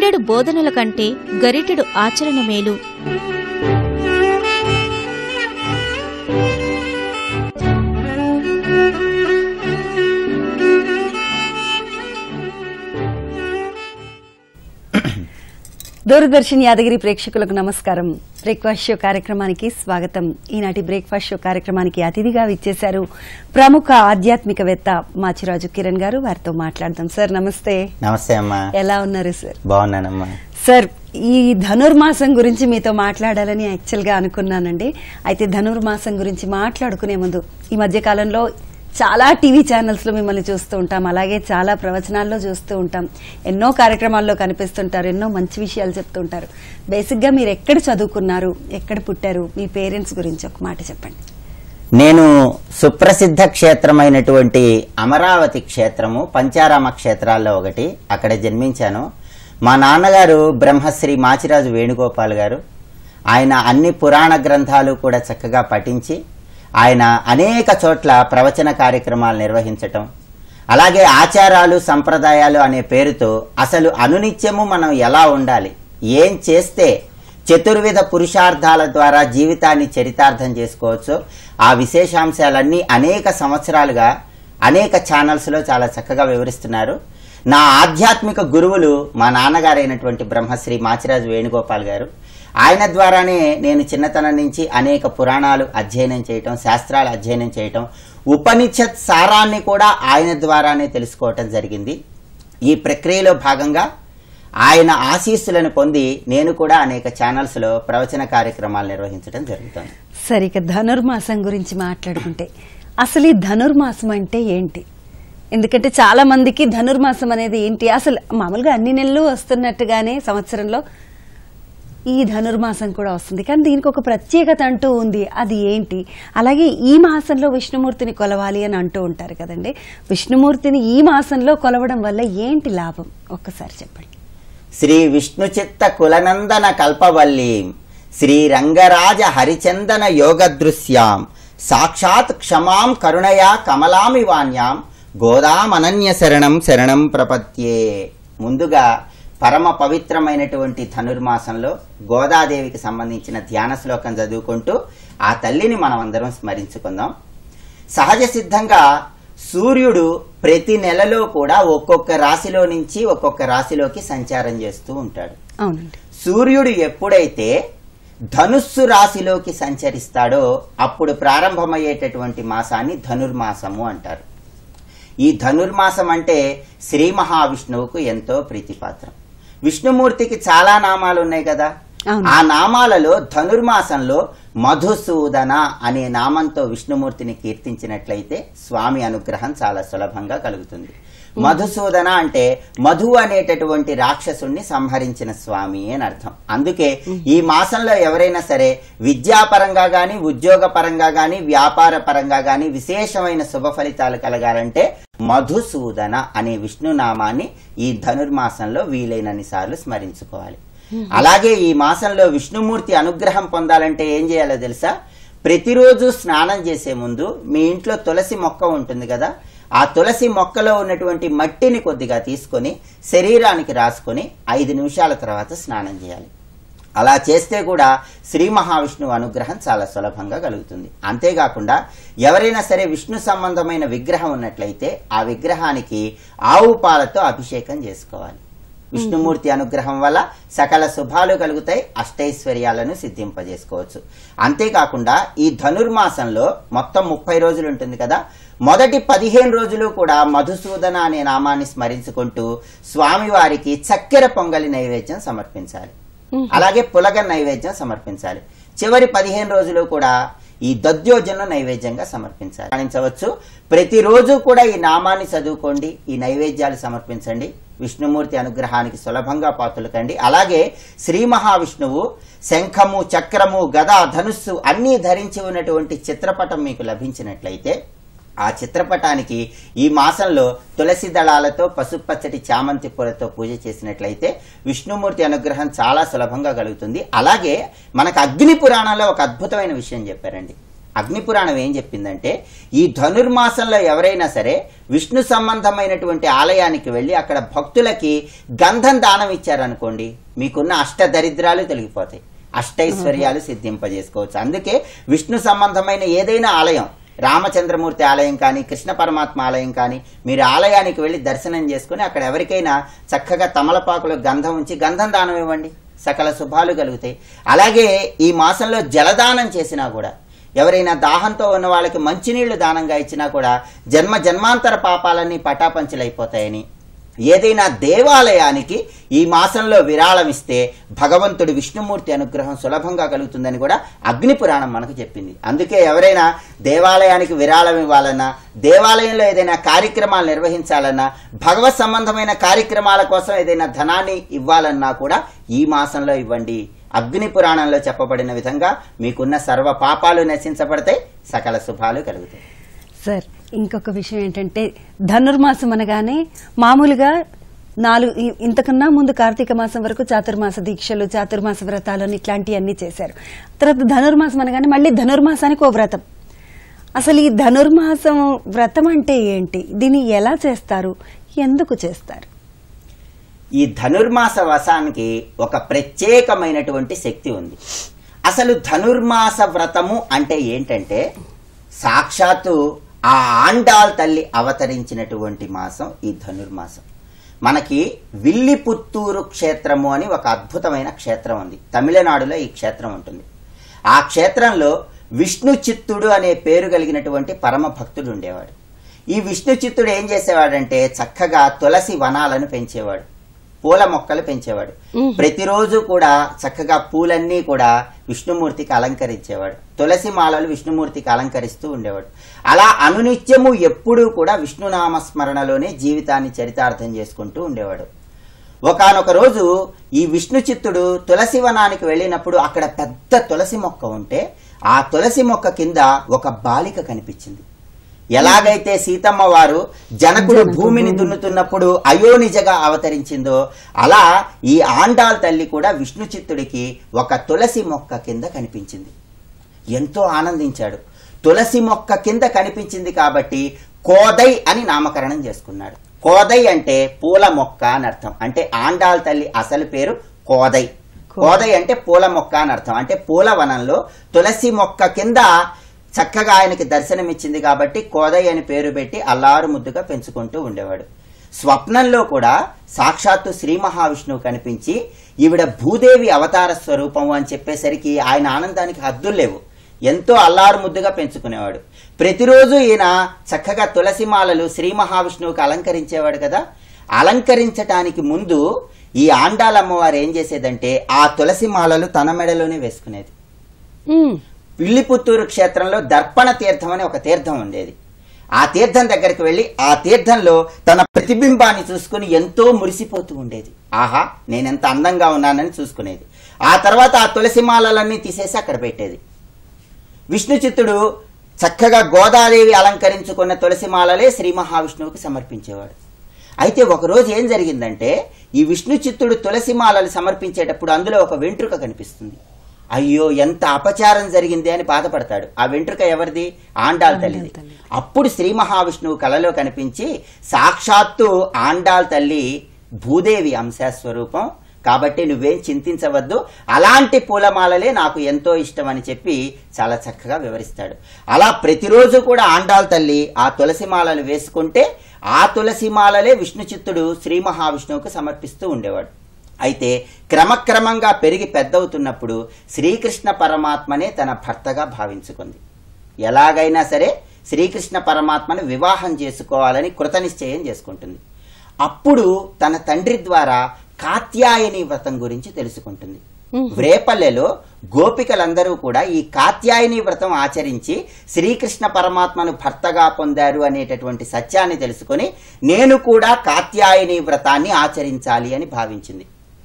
పుట్టెడు బోధనల కంటే గరిటెడు ఆచరణ మేలు దూరదర్శన్ యాదగిరి ప్రేక్షకులకు నమస్కారం బ్రేక్ఫాస్ట్ షో కార్యక్రమానికి స్వాగతం ఈనాటి బ్రేక్ఫాస్ట్ షో కార్యక్రమానికి అతిథిగా విచ్చేశారు ప్రముఖ ఆధ్యాత్మికవేత్త మాచిరాజు కిరణ్ గారు వారితో మాట్లాడదాం సార్ నమస్తే నమస్తే అమ్మా ఎలా ఉన్నారు సార్ బాగున్నానమ్మా సార్ ఈ ధనుర్మాసం గురించి మీతో మాట్లాడాలని యాక్చువల్గా అనుకున్నానండి అయితే ధనుర్మాసం గురించి మాట్లాడుకునే ముందు ఈ మధ్య కాలంలో చాలా టీవీ ఛానల్స్లో మిమ్మల్ని చూస్తూ ఉంటాం అలాగే చాలా ప్రవచనాల్లో చూస్తూ ఉంటాం ఎన్నో కార్యక్రమాల్లో కనిపిస్తుంటారు ఎన్నో మంచి విషయాలు చెప్తూ ఉంటారు బేసిక్గా మీరు ఎక్కడ చదువుకున్నారు ఎక్కడ పుట్టారు మీ పేరెంట్స్ గురించి ఒక మాట చెప్పండి నేను సుప్రసిద్ధ క్షేత్రమైనటువంటి అమరావతి క్షేత్రము పంచారామ క్షేత్రాల్లో ఒకటి అక్కడ జన్మించాను మా నాన్నగారు బ్రహ్మశ్రీ మాచిరాజు వేణుగోపాల్ గారు ఆయన అన్ని పురాణ గ్రంథాలు కూడా చక్కగా పఠించి ఆయన అనేక చోట్ల ప్రవచన కార్యక్రమాలు నిర్వహించటం అలాగే ఆచారాలు సంప్రదాయాలు అనే పేరుతో అసలు అనునిత్యము మనం ఎలా ఉండాలి ఏం చేస్తే చతుర్విధ పురుషార్థాల ద్వారా జీవితాన్ని చరితార్థం చేసుకోవచ్చు ఆ విశేషాంశాలన్నీ అనేక సంవత్సరాలుగా అనేక ఛానల్స్లో చాలా చక్కగా వివరిస్తున్నారు నా ఆధ్యాత్మిక గురువులు మా నాన్నగారైనటువంటి బ్రహ్మశ్రీ మాచిరాజు వేణుగోపాల్ గారు ఆయన ద్వారానే నేను చిన్నతనం నుంచి అనేక పురాణాలు అధ్యయనం చేయటం శాస్త్రాలు అధ్యయనం చేయటం ఉపనిషత్ సారాన్ని కూడా ఆయన ద్వారానే తెలుసుకోవటం జరిగింది ఈ ప్రక్రియలో భాగంగా ఆయన ఆశీస్సులను పొంది నేను కూడా అనేక ఛానల్స్లో ప్రవచన కార్యక్రమాలు నిర్వహించడం జరుగుతుంది సరే ఇక ధనుర్మాసం గురించి మాట్లాడుకుంటే అసలు ఈ ధనుర్మాసం అంటే ఏంటి ఎందుకంటే చాలా మందికి ధనుర్మాసం అనేది ఏంటి అసలు మామూలుగా అన్ని నెలలు వస్తున్నట్టుగానే సంవత్సరంలో ఈ ధనుర్మాసం కూడా వస్తుంది కానీ దీనికి ఒక ప్రత్యేకత అంటూ ఉంది అది ఏంటి అలాగే ఈ మాసంలో విష్ణుమూర్తిని కొలవాలి అని అంటూ ఉంటారు కదండి విష్ణుమూర్తిని ఈ మాసంలో కొలవడం వల్ల ఏంటి లాభం ఒక్కసారి చెప్పండి శ్రీ విష్ణు చిత్త కులనందన కల్పవల్లీం శ్రీ రంగరాజ హరిచందన యోగదృశ్యాం సాక్షాత్ క్షమాం కరుణయా కమలామి వాణ్యాం గోదామనన్య శరణం శరణం ప్రపత్యే ముందుగా పరమ పవిత్రమైనటువంటి ధనుర్మాసంలో గోదాదేవికి సంబంధించిన ధ్యాన శ్లోకం చదువుకుంటూ ఆ తల్లిని మనం అందరం స్మరించుకుందాం సహజ సిద్ధంగా సూర్యుడు ప్రతి నెలలో కూడా ఒక్కొక్క రాశిలో నుంచి ఒక్కొక్క రాశిలోకి సంచారం చేస్తూ ఉంటాడు అవునండి సూర్యుడు ఎప్పుడైతే ధనుస్సు రాశిలోకి సంచరిస్తాడో అప్పుడు ప్రారంభమయ్యేటటువంటి మాసాన్ని ధనుర్మాసము అంటారు ఈ ధనుర్మాసం అంటే శ్రీ మహావిష్ణువుకు ఎంతో ప్రీతిపాత్రం విష్ణుమూర్తికి చాలా నామాలు ఉన్నాయి కదా అవును. ఆ నామాలలో ధనుర్మాసంలో మధుసూదన అనే నామంతో విష్ణుమూర్తిని కీర్తించినట్లయితే స్వామి అనుగ్రహం చాలా సులభంగా కలుగుతుంది మధుసూదన అంటే మధు అనేటటువంటి రాక్షసుణ్ణి సంహరించిన స్వామి అని అర్థం అందుకే ఈ మాసంలో ఎవరైనా సరే విద్యాపరంగా గాని ఉద్యోగ పరంగా గాని వ్యాపార పరంగా గాని విశేషమైన శుభ ఫలితాలు కలగాలంటే మధుసూదన అనే విష్ణునామాన్ని ఈ ధనుర్మాసంలో వీలైనన్ని సార్లు స్మరించుకోవాలి అలాగే ఈ మాసంలో విష్ణుమూర్తి అనుగ్రహం పొందాలంటే ఏం చేయాలో తెలుసా ప్రతిరోజు స్నానం చేసే ముందు మీ ఇంట్లో తులసి మొక్క ఉంటుంది కదా ఆ తులసి మొక్కలో ఉన్నటువంటి మట్టిని కొద్దిగా తీసుకొని శరీరానికి రాసుకొని ఐదు నిమిషాల తర్వాత స్నానం చేయాలి అలా చేస్తే కూడా శ్రీ మహావిష్ణువు అనుగ్రహం చాలా సులభంగా కలుగుతుంది అంతేకాకుండా ఎవరైనా సరే విష్ణు సంబంధమైన విగ్రహం ఉన్నట్లయితే ఆ విగ్రహానికి ఆవు పాలతో అభిషేకం చేసుకోవాలి విష్ణుమూర్తి అనుగ్రహం వల్ల సకల శుభాలు కలుగుతాయి అష్టైశ్వర్యాలను సిద్ధింపజేసుకోవచ్చు అంతేకాకుండా ఈ ధనుర్మాసంలో మొత్తం ముప్పై రోజులు ఉంటుంది కదా మొదటి పదిహేను రోజులు కూడా మధుసూదన అనే నామాన్ని స్మరించుకుంటూ స్వామివారికి చక్కెర పొంగలి నైవేద్యం సమర్పించాలి అలాగే పులగ నైవేద్యం సమర్పించాలి చివరి పదిహేను రోజులు కూడా ఈ దద్యోజన నైవేద్యంగా సమర్పించాలి గమనించవచ్చు ప్రతిరోజు కూడా ఈ నామాన్ని చదువుకోండి ఈ నైవేద్యాలు సమర్పించండి విష్ణుమూర్తి అనుగ్రహానికి సులభంగా పాత్రలు కండి అలాగే శ్రీ మహావిష్ణువు శంఖము చక్రము గద ధనుస్సు అన్నీ ధరించి ఉన్నటువంటి చిత్రపటం మీకు లభించినట్లయితే ఆ చిత్రపటానికి ఈ మాసంలో తులసి దళాలతో పసుపచ్చటి చామంతి పూలతో పూజ చేసినట్లయితే విష్ణుమూర్తి అనుగ్రహం చాలా సులభంగా కలుగుతుంది అలాగే మనకు అగ్ని పురాణంలో ఒక అద్భుతమైన విషయం చెప్పారండి అగ్నిపురాణం ఏం చెప్పిందంటే ఈ ధనుర్మాసంలో ఎవరైనా సరే విష్ణు సంబంధమైనటువంటి ఆలయానికి వెళ్ళి అక్కడ భక్తులకి గంధం దానం ఇచ్చారనుకోండి మీకున్న అష్ట దరిద్రాలు తొలగిపోతాయి అష్టైశ్వర్యాలు సిద్ధింపజేసుకోవచ్చు అందుకే విష్ణు సంబంధమైన ఏదైనా ఆలయం రామచంద్రమూర్తి ఆలయం కానీ కృష్ణ పరమాత్మ ఆలయం కానీ మీరు ఆలయానికి వెళ్ళి దర్శనం చేసుకుని అక్కడ ఎవరికైనా చక్కగా తమలపాకులో గంధం ఉంచి గంధం దానం ఇవ్వండి సకల శుభాలు కలుగుతాయి అలాగే ఈ మాసంలో జలదానం చేసినా కూడా ఎవరైనా దాహంతో ఉన్న వాళ్ళకి మంచినీళ్లు దానంగా ఇచ్చినా కూడా జన్మ జన్మాంతర పాపాలన్నీ పటాపంచలైపోతాయని ఏదైనా దేవాలయానికి ఈ మాసంలో విరాళం ఇస్తే భగవంతుడు విష్ణుమూర్తి అనుగ్రహం సులభంగా కలుగుతుందని కూడా అగ్ని పురాణం మనకు చెప్పింది అందుకే ఎవరైనా దేవాలయానికి విరాళం ఇవ్వాలన్నా దేవాలయంలో ఏదైనా కార్యక్రమాలు నిర్వహించాలన్నా భగవత్ సంబంధమైన కార్యక్రమాల కోసం ఏదైనా ధనాన్ని ఇవ్వాలన్నా కూడా ఈ మాసంలో ఇవ్వండి అగ్ని పురాణంలో చెప్పబడిన విధంగా మీకున్న సర్వ పాపాలు నశించబడతాయి సకల శుభాలు కలుగుతాయి సార్ ఇంకొక విషయం ఏంటంటే ధనుర్మాసం అనగానే మామూలుగా నాలుగు ఇ- ఇంతకన్నా ముందు కార్తీక మాసం వరకు చాతుర్మాస దీక్షలు చాతుర్మాస వ్రతాలు అని ఇట్లాంటివన్నీ చేశారు తర్వాత ధనుర్మాసం అనగానే మళ్ళీ ధనుర్మాసానికి ఓ వ్రతం అసలు ఈ ధనుర్మాసం వ్రతం అంటే ఏంటి దీన్ని ఎలా చేస్తారు ఎందుకు చేస్తారు ఈ ధనుర్మాస వసానికి ఒక ప్రత్యేకమైనటువంటి శక్తి ఉంది అసలు ధనుర్మాస వ్రతము అంటే ఏంటంటే సాక్షాత్తు ఆ ఆండాల్ తల్లి అవతరించినటువంటి మాసం ఈ ధనుర్మాసం మనకి విల్లిపుత్తూరు క్షేత్రము అని ఒక అద్భుతమైన క్షేత్రం ఉంది తమిళనాడులో ఈ క్షేత్రం ఉంటుంది ఆ క్షేత్రంలో విష్ణు చిత్తుడు అనే పేరు కలిగినటువంటి పరమ భక్తుడు ఉండేవాడు ఈ విష్ణు చిత్తుడు ఏం చేసేవాడంటే చక్కగా తులసి వనాలను పెంచేవాడు పూల మొక్కలు పెంచేవాడు ప్రతిరోజు కూడా చక్కగా పూలన్నీ కూడా విష్ణుమూర్తికి అలంకరించేవాడు తులసి మాలలు విష్ణుమూర్తికి అలంకరిస్తూ ఉండేవాడు అలా అనునిత్యము ఎప్పుడూ కూడా విష్ణునామ స్మరణలోనే జీవితాన్ని చరితార్థం చేసుకుంటూ ఉండేవాడు ఒకానొక రోజు ఈ విష్ణు చిత్తుడు తులసి వనానికి వెళ్ళినప్పుడు అక్కడ పెద్ద తులసి మొక్క ఉంటే ఆ తులసి మొక్క కింద ఒక బాలిక కనిపించింది ఎలాగైతే సీతమ్మ వారు జనకుడు భూమిని దున్నుతున్నప్పుడు అయోనిజగా అవతరించిందో అలా ఈ ఆండాల్ తల్లి కూడా విష్ణు చిత్తుడికి ఒక తులసి మొక్క కింద కనిపించింది ఎంతో ఆనందించాడు తులసి మొక్క కింద కనిపించింది కాబట్టి కోదై అని నామకరణం చేసుకున్నాడు కోదై అంటే పూల మొక్క అని అర్థం అంటే ఆండాల్ తల్లి అసలు పేరు కోదై కోదై అంటే పూల మొక్క అని అర్థం అంటే పూల వనంలో తులసి మొక్క కింద చక్కగా ఆయనకి దర్శనమిచ్చింది కాబట్టి కోదై అని పేరు పెట్టి అల్లారు ముద్దుగా పెంచుకుంటూ ఉండేవాడు స్వప్నంలో కూడా సాక్షాత్తు శ్రీ మహావిష్ణువు కనిపించి ఈవిడ భూదేవి అవతార స్వరూపము అని చెప్పేసరికి ఆయన ఆనందానికి హద్దులు లేవు ఎంతో అల్లారు ముద్దుగా పెంచుకునేవాడు ప్రతిరోజు ఈయన చక్కగా తులసి మాలలు శ్రీ మహావిష్ణువుకి అలంకరించేవాడు కదా అలంకరించటానికి ముందు ఈ ఆండాలమ్మవారు ఏం చేసేదంటే ఆ తులసి మాలలు తన మెడలోనే వేసుకునేది ఉమ్, పిల్లిపుత్తూరు క్షేత్రంలో దర్పణ తీర్థం అని ఒక తీర్థం ఉండేది ఆ తీర్థం దగ్గరికి వెళ్లి ఆ తీర్థంలో తన ప్రతిబింబాన్ని చూసుకుని ఎంతో మురిసిపోతూ ఉండేది ఆహా నేనెంత అందంగా ఉన్నానని చూసుకునేది ఆ తర్వాత ఆ తులసి మాలలన్నీ తీసేసి అక్కడ పెట్టేది విష్ణు చిత్తుడు చక్కగా గోదాదేవి అలంకరించుకున్న తులసి మాలలే శ్రీ మహావిష్ణువుకి సమర్పించేవాడు అయితే ఒకరోజు ఏం జరిగిందంటే ఈ విష్ణు చిత్తుడు తులసి మాలలు సమర్పించేటప్పుడు అందులో ఒక వెంట్రుక కనిపిస్తుంది అయ్యో ఎంత అపచారం జరిగింది అని బాధపడతాడు ఆ వెంట్రుక ఎవరిది ఆండాల్ తల్లిది అప్పుడు శ్రీ మహావిష్ణువు కలలో కనిపించి సాక్షాత్తు ఆండాల్ తల్లి భూదేవి అంశస్వరూపం కాబట్టి నువ్వేం చింతించవద్దు అలాంటి పూలమాలలే నాకు ఎంతో ఇష్టం అని చెప్పి చాలా చక్కగా వివరిస్తాడు అలా ప్రతిరోజు కూడా ఆండాల్ తల్లి ఆ తులసి మాలలు వేసుకుంటే ఆ తులసి మాలలే విష్ణు చిత్తుడు శ్రీ మహావిష్ణువుకు సమర్పిస్తూ ఉండేవాడు అయితే క్రమక్రమంగా పెరిగి పెద్దవుతున్నప్పుడు శ్రీకృష్ణ పరమాత్మనే తన భర్తగా భావించుకుంది ఎలాగైనా సరే శ్రీకృష్ణ పరమాత్మను వివాహం చేసుకోవాలని కృతనిశ్చయం చేసుకుంటుంది అప్పుడు తన తండ్రి ద్వారా కాత్యాయని వ్రతం గురించి తెలుసుకుంటుంది వ్రేపల్లెలో గోపికలందరూ కూడా ఈ కాత్యాయని వ్రతం ఆచరించి శ్రీకృష్ణ పరమాత్మను భర్తగా పొందారు అనేటటువంటి సత్యాన్ని తెలుసుకొని నేను కూడా కాత్యాయని వ్రతాన్ని ఆచరించాలి అని భావించింది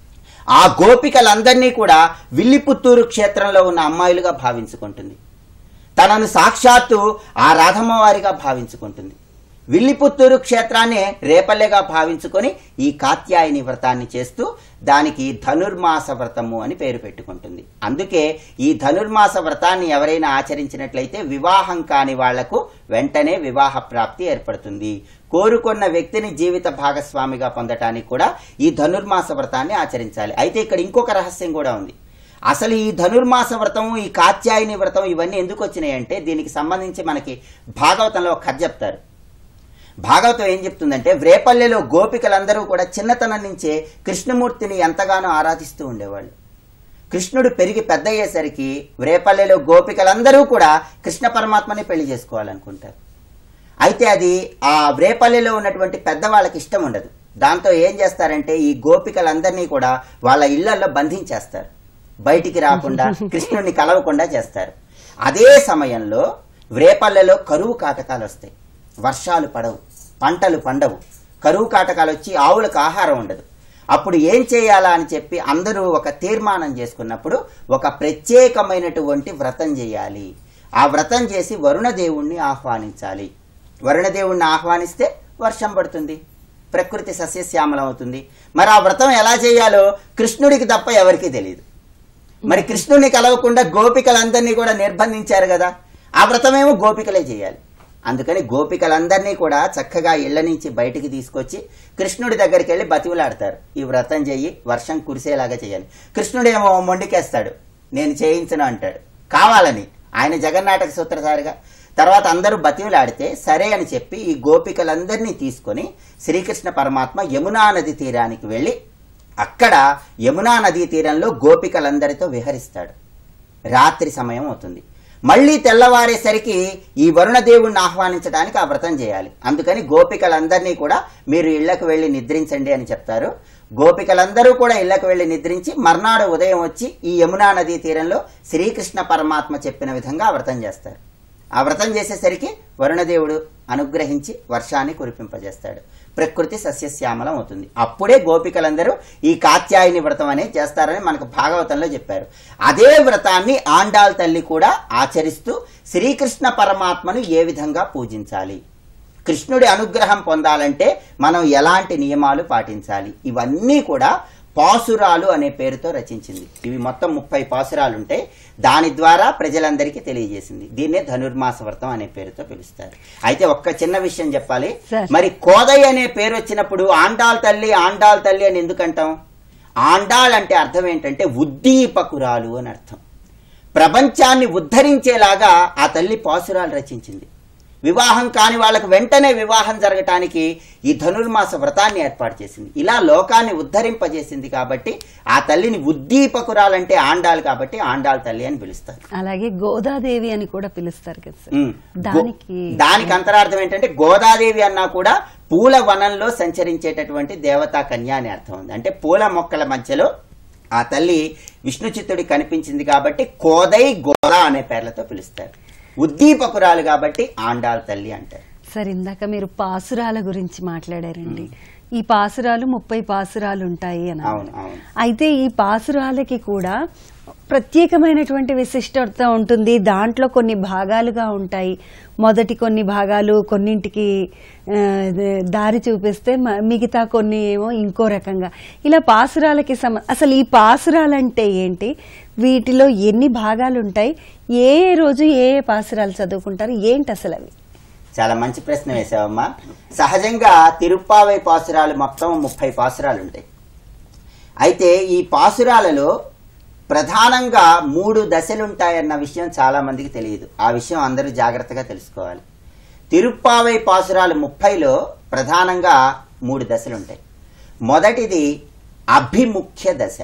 ఆ గోపికలందరినీ కూడా విల్లిపుత్తూరు క్షేత్రంలో ఉన్న అమ్మాయిలుగా భావించుకుంటుంది తనను సాక్షాత్తు ఆ రాధమ్మవారిగా భావించుకుంటుంది విల్లిపుత్తూరు క్షేత్రాన్ని రేపల్లెగా భావించుకొని ఈ కాత్యాయని వ్రతాన్ని చేస్తూ దానికి ధనుర్మాస వ్రతము అని పేరు పెట్టుకుంటుంది అందుకే ఈ ధనుర్మాస వ్రతాన్ని ఎవరైనా ఆచరించినట్లయితే వివాహం కాని వాళ్లకు వెంటనే వివాహ ప్రాప్తి ఏర్పడుతుంది కోరుకున్న వ్యక్తిని జీవిత భాగస్వామిగా పొందటానికి కూడా ఈ ధనుర్మాస వ్రతాన్ని ఆచరించాలి అయితే ఇక్కడ ఇంకొక రహస్యం కూడా ఉంది అసలు ఈ ధనుర్మాస వ్రతం ఈ కాత్యాయని వ్రతం ఇవన్నీ ఎందుకు వచ్చినాయంటే దీనికి సంబంధించి మనకి భాగవతంలో ఒక కథ చెప్తారు భాగవతం ఏం చెప్తుందంటే వ్రేపల్లెలో గోపికలందరూ కూడా చిన్నతనం నుంచే కృష్ణమూర్తిని ఎంతగానో ఆరాధిస్తూ ఉండేవాళ్ళు కృష్ణుడు పెరిగి పెద్ద అయ్యేసరికి వ్రేపల్లెలో గోపికలందరూ కూడా కృష్ణ పరమాత్మని పెళ్లి చేసుకోవాలనుకుంటారు అయితే అది ఆ వ్రేపల్లెలో ఉన్నటువంటి పెద్దవాళ్ళకి ఇష్టం ఉండదు దాంతో ఏం చేస్తారంటే ఈ గోపికలందరినీ కూడా వాళ్ళ ఇళ్లలో బంధించేస్తారు బయటికి రాకుండా కృష్ణుడిని కలవకుండా చేస్తారు అదే సమయంలో వ్రేపల్లెలో కరువు కాటకాలు వస్తాయి వర్షాలు పడవు పంటలు పండవు కరువు కాటకాలు వచ్చి ఆవులకు ఆహారం ఉండదు అప్పుడు ఏం చేయాలా అని చెప్పి అందరూ ఒక తీర్మానం చేసుకున్నప్పుడు ఒక ప్రత్యేకమైనటువంటి వ్రతం చేయాలి ఆ వ్రతం చేసి వరుణదేవుణ్ణి ఆహ్వానించాలి వరుణదేవుణ్ణి ఆహ్వానిస్తే వర్షం పడుతుంది ప్రకృతి సస్యశ్యామలం అవుతుంది మరి ఆ వ్రతం ఎలా చేయాలో కృష్ణుడికి తప్ప ఎవరికీ తెలియదు మరి కృష్ణుడిని కలవకుండా గోపికలందరినీ కూడా నిర్బంధించారు కదా ఆ వ్రతమేమో గోపికలే చేయాలి అందుకని గోపికలందరినీ కూడా చక్కగా ఇళ్ల నుంచి బయటికి తీసుకొచ్చి కృష్ణుడి దగ్గరికి వెళ్ళి బతివులాడతారు ఈ వ్రతం చెయ్యి వర్షం కురిసేలాగా చేయాలి కృష్ణుడేమో మొండికేస్తాడు నేను చేయించను అంటాడు కావాలని ఆయన జగన్నాటక సూత్రధారిగా తర్వాత అందరూ బతివులాడితే సరే అని చెప్పి ఈ గోపికలందరినీ తీసుకొని శ్రీకృష్ణ పరమాత్మ యమునా నది తీరానికి వెళ్ళి అక్కడ యమునా నదీ తీరంలో గోపికలందరితో విహరిస్తాడు రాత్రి సమయం అవుతుంది మళ్ళీ తెల్లవారేసరికి ఈ వరుణదేవుణ్ణి ఆహ్వానించడానికి ఆ వ్రతం చేయాలి అందుకని గోపికలందరినీ కూడా మీరు ఇళ్లకు వెళ్లి నిద్రించండి అని చెప్తారు గోపికలందరూ కూడా ఇళ్లకు వెళ్లి నిద్రించి మర్నాడు ఉదయం వచ్చి ఈ యమునా నదీ తీరంలో శ్రీకృష్ణ పరమాత్మ చెప్పిన విధంగా ఆ వ్రతం చేస్తారు ఆ వ్రతం చేసేసరికి వరుణదేవుడు అనుగ్రహించి వర్షాన్ని కురిపింపజేస్తాడు ప్రకృతి సస్యశ్యామలం అవుతుంది అప్పుడే గోపికలందరూ ఈ కాత్యాయని వ్రతం అనేది చేస్తారని మనకు భాగవతంలో చెప్పారు అదే వ్రతాన్ని ఆండాల్ తల్లి కూడా ఆచరిస్తూ శ్రీకృష్ణ పరమాత్మను ఏ విధంగా పూజించాలి కృష్ణుడి అనుగ్రహం పొందాలంటే మనం ఎలాంటి నియమాలు పాటించాలి ఇవన్నీ కూడా పాసురాలు అనే పేరుతో రచించింది ఇవి మొత్తం ముప్పై పాసురాలు ఉంటాయి దాని ద్వారా ప్రజలందరికీ తెలియజేసింది దీన్నే ధనుర్మాస వ్రతం అనే పేరుతో పిలుస్తారు అయితే ఒక్క చిన్న విషయం చెప్పాలి Sir. మరి కోదయ్య అనే పేరు వచ్చినప్పుడు ఆండాల్ తల్లి ఆండాల్ తల్లి అని ఎందుకంటాం ఆండాల్ అంటే అర్థం ఏంటంటే ఉద్దీపకురాలు అని అర్థం ప్రపంచాన్ని ఉద్ధరించేలాగా ఆ తల్లి పాసురాలు రచించింది వివాహం కాని వాళ్ళకు వెంటనే వివాహం జరగటానికి ఈ ధనుర్మాస వ్రతాన్ని ఏర్పాటు చేసింది ఇలా లోకాన్ని ఉద్ధరింపజేసింది కాబట్టి ఆ తల్లిని ఉద్దీపకురాలంటే ఆండాలు కాబట్టి ఆండాల్ తల్లి అని పిలుస్తారు అలాగే గోదాదేవి అని కూడా పిలుస్తారు కదా సార్ ఉమ్. దానికి గో- దానికి అంతరార్థం ఏంటంటే గోదాదేవి అన్నా కూడా పూల వనంలో సంచరించేటటువంటి దేవతా కన్య అని అర్థం ఉంది అంటే పూల మొక్కల మధ్యలో ఆ తల్లి విష్ణు చిత్తుడి కనిపించింది కాబట్టి కోదై గోదా అనే పేర్లతో పిలుస్తారు ఉద్దీపకురాలు కాబట్టి ఆండాల్ తల్లి అంటారు సార్ ఇందాక మీరు పాసురాల గురించి మాట్లాడారండి ఈ పాసురాలు ముప్పై పాసురాలు ఉంటాయి అని అవును, అన్నారు. అవును. అయితే ఈ పాసురాలకి కూడా ప్రత్యేకమైనటువంటి విశిష్టత ఉంటుంది దాంట్లో కొన్ని భాగాలుగా ఉంటాయి మొదటి కొన్ని భాగాలు కొన్నింటికి ఆ, దారి చూపిస్తే మ- మిగతా కొన్ని ఏమో ఇంకో రకంగా ఇలా పాసురాలకి సమ అసలు ఈ పాసురాలంటే ఏంటి వీటిలో ఎన్ని భాగాలు ఉంటాయి ఏ ఏ రోజు ఏ ఏ పాసురాలు చదువుకుంటారు ఏంటి అసలు అవి చాలా మంచి ప్రశ్న వేసావమ్మా సహజంగా తిరుప్పావై పాసురాలు మొత్తం ముప్పై పాసురాలు ఉంటాయి అయితే ఈ పాసురాలలో ప్రధానంగా మూడు దశలుంటాయన్న విషయం చాలా మందికి తెలియదు ఆ విషయం అందరూ జాగ్రత్తగా తెలుసుకోవాలి తిరుప్పావై పాసురాలు ముప్పైలో ప్రధానంగా మూడు దశలుంటాయి మొదటిది అభిముఖ్య దశ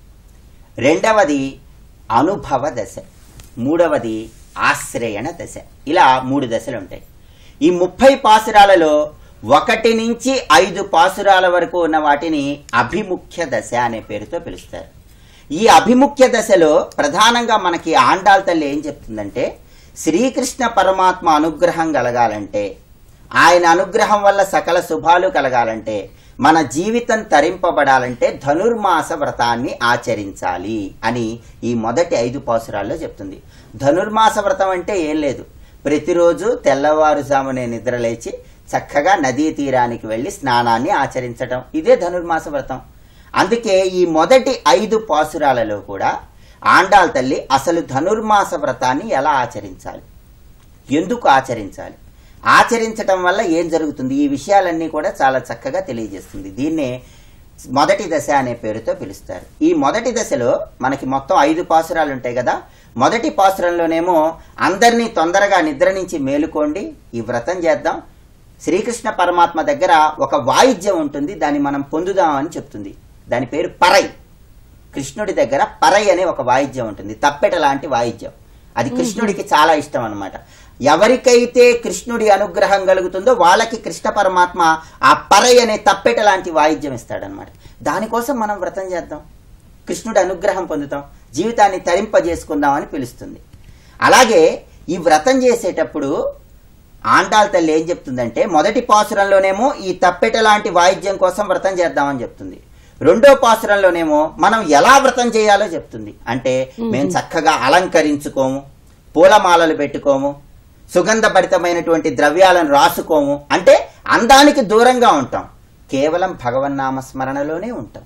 రెండవది అనుభవ దశ మూడవది ఆశ్రయణ దశ ఇలా మూడు దశలు ఉంటాయి ఈ ముప్పై పాసురాలలో ఒకటి నుంచి ఐదు పాసురాల వరకు ఉన్న వాటిని అభిముఖ్య దశ అనే పేరుతో పిలుస్తారు ఈ అభిముఖ్య దశలో ప్రధానంగా మనకి ఆండాల్ తల్లి ఏం చెప్తుందంటే శ్రీకృష్ణ పరమాత్మ అనుగ్రహం కలగాలంటే ఆయన అనుగ్రహం వల్ల సకల శుభాలు కలగాలంటే మన జీవితం తరింపబడాలంటే ధనుర్మాస వ్రతాన్ని ఆచరించాలి అని ఈ మొదటి ఐదు పాసురాల్లో చెప్తుంది ధనుర్మాస వ్రతం అంటే ఏం లేదు ప్రతిరోజు తెల్లవారుజామునే నిద్రలేచి చక్కగా నదీ తీరానికి వెళ్లి స్నానాన్ని ఆచరించటం ఇదే ధనుర్మాస వ్రతం అందుకే ఈ మొదటి ఐదు పాసురాలలో కూడా ఆండాల్ తల్లి అసలు ధనుర్మాస వ్రతాన్ని ఎలా ఆచరించాలి ఎందుకు ఆచరించాలి ఆచరించటం వల్ల ఏం జరుగుతుంది ఈ విషయాలన్నీ కూడా చాలా చక్కగా తెలియజేస్తుంది దీన్నే మొదటి దశ అనే పేరుతో పిలుస్తారు ఈ మొదటి దశలో మనకి మొత్తం ఐదు పాసురాలు ఉంటాయి కదా మొదటి పాసురంలోనేమో అందరినీ తొందరగా నిద్ర నుంచి మేలుకోండి ఈ వ్రతం చేద్దాం శ్రీకృష్ణ పరమాత్మ దగ్గర ఒక వాయిద్యం ఉంటుంది దాన్ని మనం పొందుదాం అని చెప్తుంది దాని పేరు పరై కృష్ణుడి దగ్గర పరై అనే ఒక వాయిద్యం ఉంటుంది తప్పెట లాంటి వాయిద్యం అది కృష్ణుడికి చాలా ఇష్టం అన్నమాట ఎవరికైతే కృష్ణుడి అనుగ్రహం కలుగుతుందో వాళ్ళకి కృష్ణ పరమాత్మ ఆ పరై అనే తప్పెట లాంటి వాయిద్యం ఇస్తాడనమాట దానికోసం మనం వ్రతం చేద్దాం కృష్ణుడి అనుగ్రహం పొందుతాం జీవితాన్ని తరింపజేసుకుందాం అని పిలుస్తుంది అలాగే ఈ వ్రతం చేసేటప్పుడు ఆండాల్ తల్లి ఏం చెప్తుందంటే మొదటి పాసురంలోనేమో ఈ తప్పెట లాంటి వాయిద్యం కోసం వ్రతం చేద్దామని చెప్తుంది రెండో పాసురంలోనేమో మనం ఎలా వ్రతం చేయాలో చెప్తుంది అంటే మేము చక్కగా అలంకరించుకోము పూలమాలలు పెట్టుకోము సుగంధభరితమైనటువంటి ద్రవ్యాలను రాసుకోము అంటే అందానికి దూరంగా ఉంటాం కేవలం భగవన్నామ స్మరణలోనే ఉంటాం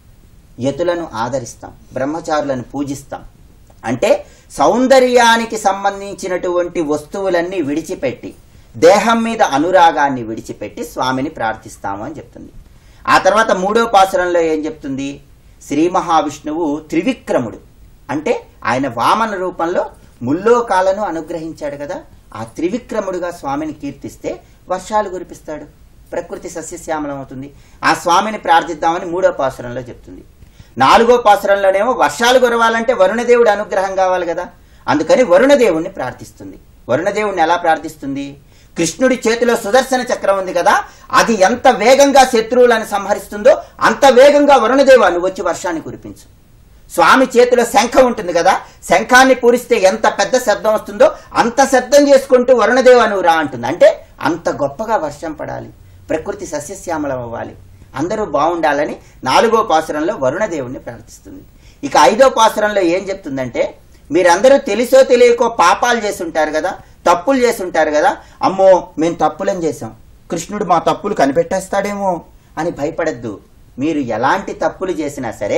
యతులను ఆదరిస్తాం బ్రహ్మచారులను పూజిస్తాం అంటే సౌందర్యానికి సంబంధించినటువంటి వస్తువులన్నీ విడిచిపెట్టి దేహం మీద అనురాగాన్ని విడిచిపెట్టి స్వామిని ప్రార్థిస్తాము అని చెప్తుంది ఆ తర్వాత మూడో పాసురంలో ఏం చెప్తుంది శ్రీ మహావిష్ణువు త్రివిక్రముడు అంటే ఆయన వామన రూపంలో ముల్లోకాలను అనుగ్రహించాడు కదా ఆ త్రివిక్రముడుగా స్వామిని కీర్తిస్తే వర్షాలు కురిపిస్తాడు ప్రకృతి సస్యశ్యామలం అవుతుంది ఆ స్వామిని ప్రార్థిద్దామని మూడో పాసురంలో చెప్తుంది నాలుగో పాసురంలోనేమో వర్షాలు కురవాలంటే వరుణదేవుడి అనుగ్రహం కావాలి కదా అందుకని వరుణదేవుణ్ణి ప్రార్థిస్తుంది వరుణదేవుణ్ణి ఎలా ప్రార్థిస్తుంది కృష్ణుడి చేతిలో సుదర్శన చక్రం ఉంది కదా అది ఎంత వేగంగా శత్రువులను సంహరిస్తుందో అంత వేగంగా వరుణదేవ నువ్వు వచ్చి వర్షాన్ని కురిపించు స్వామి చేతిలో శంఖం ఉంటుంది కదా శంఖాన్ని పూరిస్తే ఎంత పెద్ద శబ్దం వస్తుందో అంత శబ్దం చేసుకుంటూ వరుణదేవ నువ్వు రా అంటుంది అంటే అంత గొప్పగా వర్షం పడాలి ప్రకృతి సస్యశ్యామలం అవ్వాలి అందరూ బాగుండాలని నాలుగో పాసురంలో వరుణదేవుణ్ణి ప్రార్థిస్తుంది ఇక ఐదో పాసురంలో ఏం చెప్తుందంటే మీరందరూ తెలిసో తెలియకో పాపాలు చేసుంటారు కదా తప్పులు చేసుంటారు కదా అమ్మో మేము తప్పులను చేశాం కృష్ణుడు మా తప్పులు కనిపెట్టేస్తాడేమో అని భయపడద్దు మీరు ఎలాంటి తప్పులు చేసినా సరే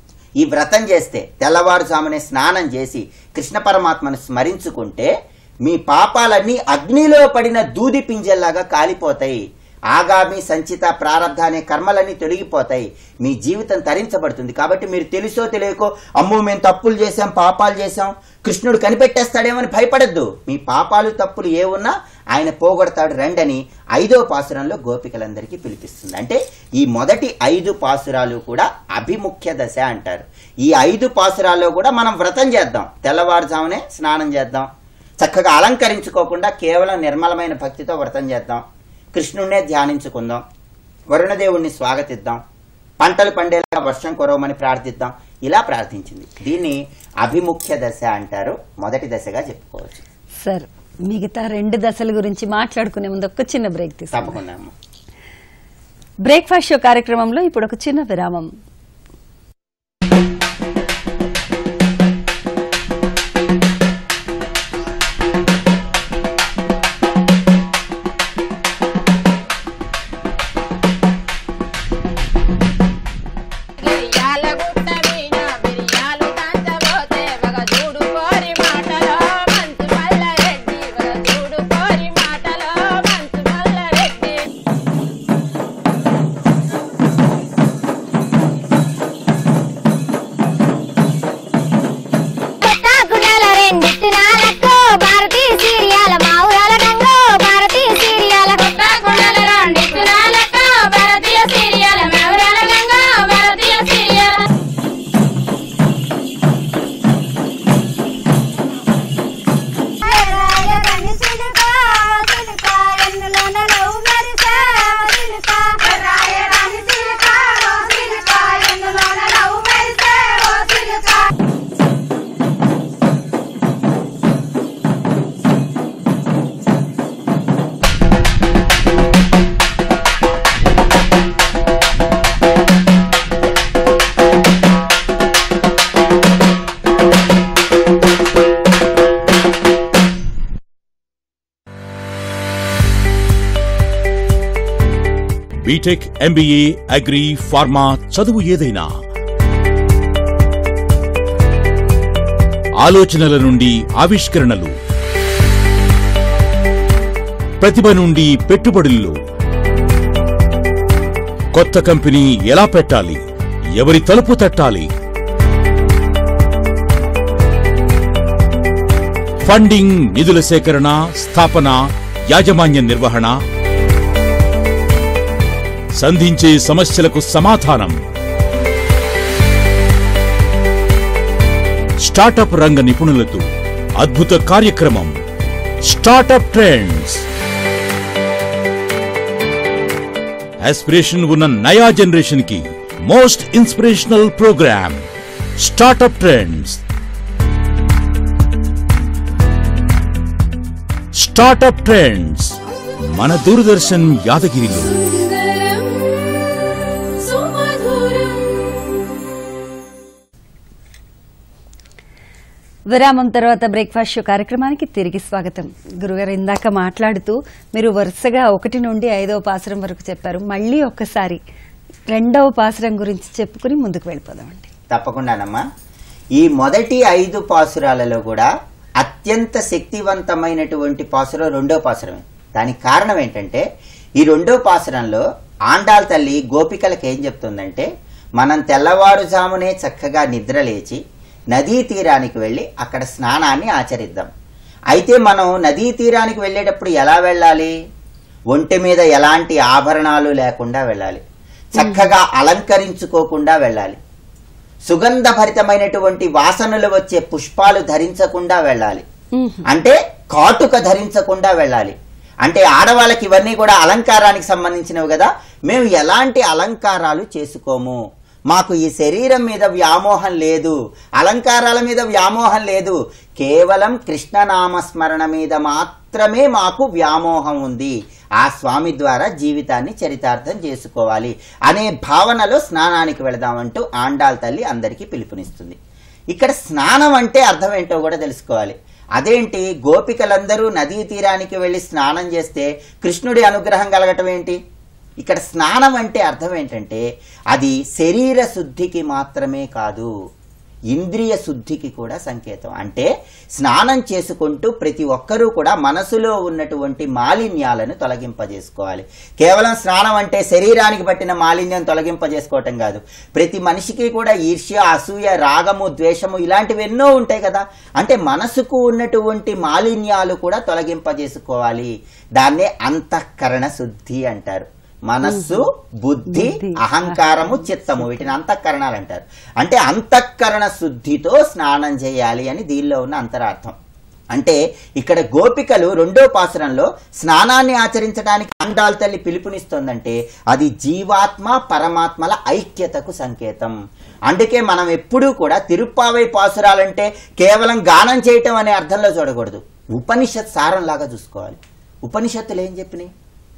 ఈ వ్రతం చేస్తే తెల్లవారుజామునే స్నానం చేసి కృష్ణ పరమాత్మను స్మరించుకుంటే మీ పాపాలన్నీ అగ్నిలో పడిన దూది పింజల్లాగా కాలిపోతాయి ఆగామి సంచిత ప్రారంధ అనే కర్మలన్నీ తొలగిపోతాయి మీ జీవితం తరించబడుతుంది కాబట్టి మీరు తెలుసో తెలియకో అమ్మో మేము తప్పులు చేశాం పాపాలు చేశాం కృష్ణుడు కనిపెట్టేస్తాడేమని భయపడద్దు మీ పాపాలు తప్పులు ఏ ఉన్నా ఆయన పోగొడతాడు రండని ఐదో పాసురంలో గోపికలందరికీ పిలిపిస్తుంది అంటే ఈ మొదటి ఐదు పాసురాలు కూడా అభిముఖ్య దశ అంటారు ఈ ఐదు పాసురాల్లో కూడా మనం వ్రతం చేద్దాం తెల్లవారుజామునే స్నానం చేద్దాం చక్కగా అలంకరించుకోకుండా కేవలం నిర్మలమైన భక్తితో వ్రతం చేద్దాం కృష్ణుణ్ణే ధ్యానించుకుందాం వరుణదేవుణ్ణి స్వాగతిద్దాం పంటలు పండేలా వర్షం కురవమని ప్రార్థిద్దాం ఇలా ప్రార్థించింది దీన్ని అభిముఖ్య దశ అంటారు మొదటి దశగా చెప్పుకోవచ్చు సార్ మిగతా రెండు దశల గురించి మాట్లాడుకునే ముందు ఒక చిన్న బ్రేక్ తీసుకుందాం తప్పకుండా అమ్మ. బ్రేక్ఫాస్ట్ షో కార్యక్రమంలో ఇప్పుడు ఒక చిన్న విరామం గిరియాల గుట్ట వీణ బిరియాలు దంచబోతే వగ చూడు కోరి మాటలో మంచు మల్లారెడ్డి వగ చూడు కోరి మాటలో మంచు Malla Reddy B Tech MBA agri pharma చదువు ఏదైనా ఆలోచనల నుండి ఆవిష్కరణలు ప్రతిభ నుండి పెట్టుబడుల్లో కొత్త కంపెనీ ఎలా పెట్టాలి ఎవరి తలుపు తట్టాలి ఫండింగ్ నిధుల సేకరణ స్థాపన యాజమాన్య నిర్వహణ సంధించే సమస్యలకు సమాధానం స్టార్టప్ రంగ నిపుణులతో అద్భుత కార్యక్రమం స్టార్టప్ ట్రెండ్స్ ఆస్పిరేషన్ ఉన్న నయా జనరేషన్ కి most inspirational program startup trends startup trends మన దూరదర్శన్ యాదగిరిలో సుందరం సుమధురం విరామం తర్వాత బ్రేక్ఫాస్ట్ షో కార్యక్రమానికి తిరిగి స్వాగతం గురుగారు ఇందాక మాట్లాడుతూ మీరు వరుసగా ఒకటి నుండి ఐదవ పాసురం వరకు చెప్పారు మళ్ళీ ఒక్కసారి రెండవ పాసురం గురించి చెప్పుకుని ముందుకు వెళ్ళిపోదామండి తప్పకుండానమ్మా ఈ మొదటి ఐదు పాసురాలలో కూడా అత్యంత శక్తివంతమైనటువంటి పాసురం రెండో పాసురమే దానికి కారణం ఏంటంటే ఈ రెండో పాసురంలో ఆండాల్ తల్లి గోపికలకు ఏం చెప్తుందంటే మనం తెల్లవారుజామునే చక్కగా నిద్ర లేచి నదీ తీరానికి వెళ్ళి అక్కడ స్నానాన్ని ఆచరిద్దాం అయితే మనం నదీ తీరానికి వెళ్ళేటప్పుడు ఎలా వెళ్ళాలి ఒంటి మీద ఎలాంటి ఆభరణాలు లేకుండా వెళ్ళాలి చక్కగా అలంకరించుకోకుండా వెళ్ళాలి సుగంధభరితమైనటువంటి వాసనలు వచ్చే పుష్పాలు ధరించకుండా వెళ్ళాలి అంటే కాటుక ధరించకుండా వెళ్ళాలి అంటే ఆడవాళ్ళకి ఇవన్నీ కూడా అలంకారానికి సంబంధించినవి కదా మేము ఎలాంటి అలంకారాలు చేసుకోము మాకు ఈ శరీరం మీద వ్యామోహం లేదు అలంకారాల మీద వ్యామోహం లేదు కేవలం కృష్ణనామస్మరణ మీద మాత్రమే మాకు వ్యామోహం ఉంది ఆ స్వామి ద్వారా జీవితాన్ని చరితార్థం చేసుకోవాలి అనే భావనలో స్నానానికి వెళదామంటూ ఆండాల్ తల్లి అందరికీ పిలుపునిస్తుంది ఇక్కడ స్నానం అంటే అర్థం ఏంటో కూడా తెలుసుకోవాలి అదేంటి గోపికలందరూ నదీ తీరానికి వెళ్ళి స్నానం చేస్తే కృష్ణుడి అనుగ్రహం కలగటం ఏంటి ఇక్కడ స్నానం అంటే అర్థం ఏంటంటే అది శరీర శుద్ధికి మాత్రమే కాదు ఇంద్రియ శుద్ధికి కూడా సంకేతం అంటే స్నానం చేసుకుంటూ ప్రతి ఒక్కరూ కూడా మనసులో ఉన్నటువంటి మాలిన్యాలను తొలగింపజేసుకోవాలి కేవలం స్నానం అంటే శరీరానికి పట్టిన మాలిన్యం తొలగింపజేసుకోవటం కాదు ప్రతి మనిషికి కూడా ఈర్ష్య అసూయ రాగము ద్వేషము ఇలాంటివి ఎన్నో ఉంటాయి కదా అంటే మనసుకు ఉన్నటువంటి మాలిన్యాలు కూడా తొలగింపజేసుకోవాలి దాన్నే అంతఃకరణ శుద్ధి అంటారు మనస్సు బుద్ధి బుద్ధి, అహంకారము చిత్తము వీటిని అంతఃకరణాలు అంటారు అంటే అంతఃకరణ శుద్ధితో స్నానం చేయాలి అని దీనిలో ఉన్న అంతరార్థం అంటే ఇక్కడ గోపికలు రెండో పాసురంలో స్నానాన్ని ఆచరించడానికి ఆండాల్ తల్లి పిలుపునిస్తోందంటే అది జీవాత్మ పరమాత్మల ఐక్యతకు సంకేతం అందుకే మనం ఎప్పుడూ కూడా తిరుప్పావై పాసురాలంటే కేవలం గానం చేయటం అనే అర్థంలో చూడకూడదు ఉపనిషత్ సారంలాగా చూసుకోవాలి ఉపనిషత్తులు ఏం చెప్పినాయి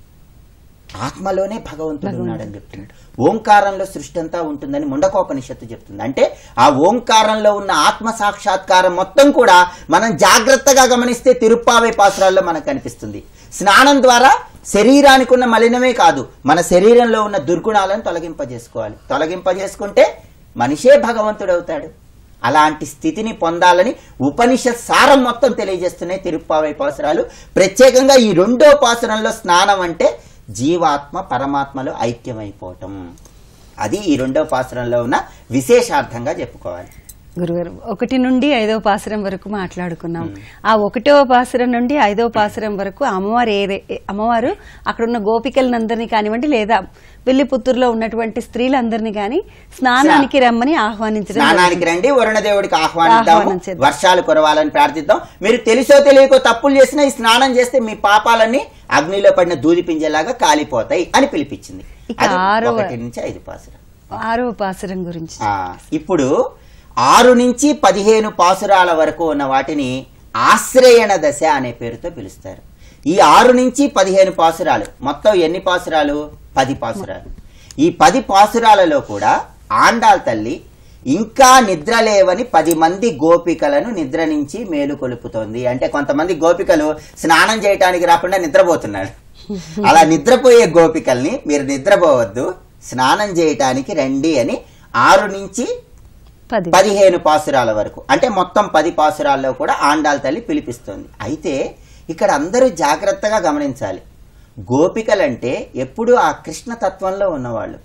ఆత్మలోనే భగవంతుడు ఉన్నాడని చెప్తున్నాడు ఓంకారంలో సృష్టి అంతా ఉంటుందని ముండకోపనిషత్తు చెప్తుంది అంటే ఆ ఓంకారంలో ఉన్న ఆత్మ సాక్షాత్కారం మొత్తం కూడా మనం జాగ్రత్తగా గమనిస్తే తిరుప్పావై పాసురాల్లో మనకు కనిపిస్తుంది స్నానం ద్వారా శరీరానికి ఉన్న మలినమే కాదు మన శరీరంలో ఉన్న దుర్గుణాలను తొలగింపజేసుకోవాలి తొలగింపజేసుకుంటే మనిషే భగవంతుడవుతాడు అలాంటి స్థితిని పొందాలని ఉపనిషత్ సారం మొత్తం తెలియజేస్తున్నాయి తిరుప్పావై పాసురాలు ప్రత్యేకంగా ఈ రెండో పాసురంలో స్నానం అంటే జీవాత్మ పరమాత్మలో ఐక్యమైపోవటం అది ఈ రెండో పాసురంలో ఉన్న విశేషార్థంగా చెప్పుకోవాలి గురుగారు ఒకటి నుండి ఐదవ పాసురం వరకు మాట్లాడుకున్నాం ఆ ఒకటవ పాసురం నుండి ఐదవ పాసురం వరకు అమ్మవారు ఏ అమ్మవారు అక్కడ ఉన్న గోపికలందరినీ కానివ్వండి లేదా పెళ్లిపుత్తూరులో ఉన్నటువంటి స్త్రీలందరినీ కానీ స్నానానికి రమ్మని ఆహ్వానించడం స్నానానికి రండి వరుణదేవుడికి ఆహ్వానిద్దాము ఆహ్వానం చేద్దాం. వర్షాలు కురవాలని ప్రార్థిద్దాం మీరు తెలుసో తెలియకో తప్పులు చేసినా ఈ స్నానం చేస్తే మీ పాపాలన్నీ అగ్నిలో పడిన దూది పింజేలాగా కాలిపోతాయి అని పిలిపించింది ఇక అది ఆరవ- ఒకటి నుంచి ఐదు పాసురం ఆరవ పాసురం గురించి ఆ, ఇప్పుడు ఆరు నుంచి పదిహేను పాసురాల వరకు ఉన్న వాటిని ఆశ్రయణ దశ అనే పేరుతో పిలుస్తారు ఈ ఆరు నుంచి పదిహేను పాసురాలు మొత్తం ఎన్ని పాసురాలు పది పాసురాలు ఈ పది పాసురాలలో కూడా ఆండాల్ తల్లి ఇంకా నిద్రలేవని పది మంది గోపికలను నిద్ర నుంచి మేలుకొలుపుతోంది అంటే కొంతమంది గోపికలు స్నానం చేయటానికి రాకుండా నిద్రపోతున్నారు అలా నిద్రపోయే గోపికల్ని మీరు నిద్రపోవద్దు స్నానం చేయటానికి రండి అని ఆరు నుంచి పది పదిహేను పాసురాల వరకు అంటే మొత్తం పది పాసురాల్లో కూడా ఆండాల్ తల్లి పిలిపిస్తోంది అయితే ఇక్కడ అందరూ జాగ్రత్తగా గమనించాలి గోపికలంటే ఎప్పుడూ ఆ కృష్ణ తత్వంలో ఉన్నవాళ్ళు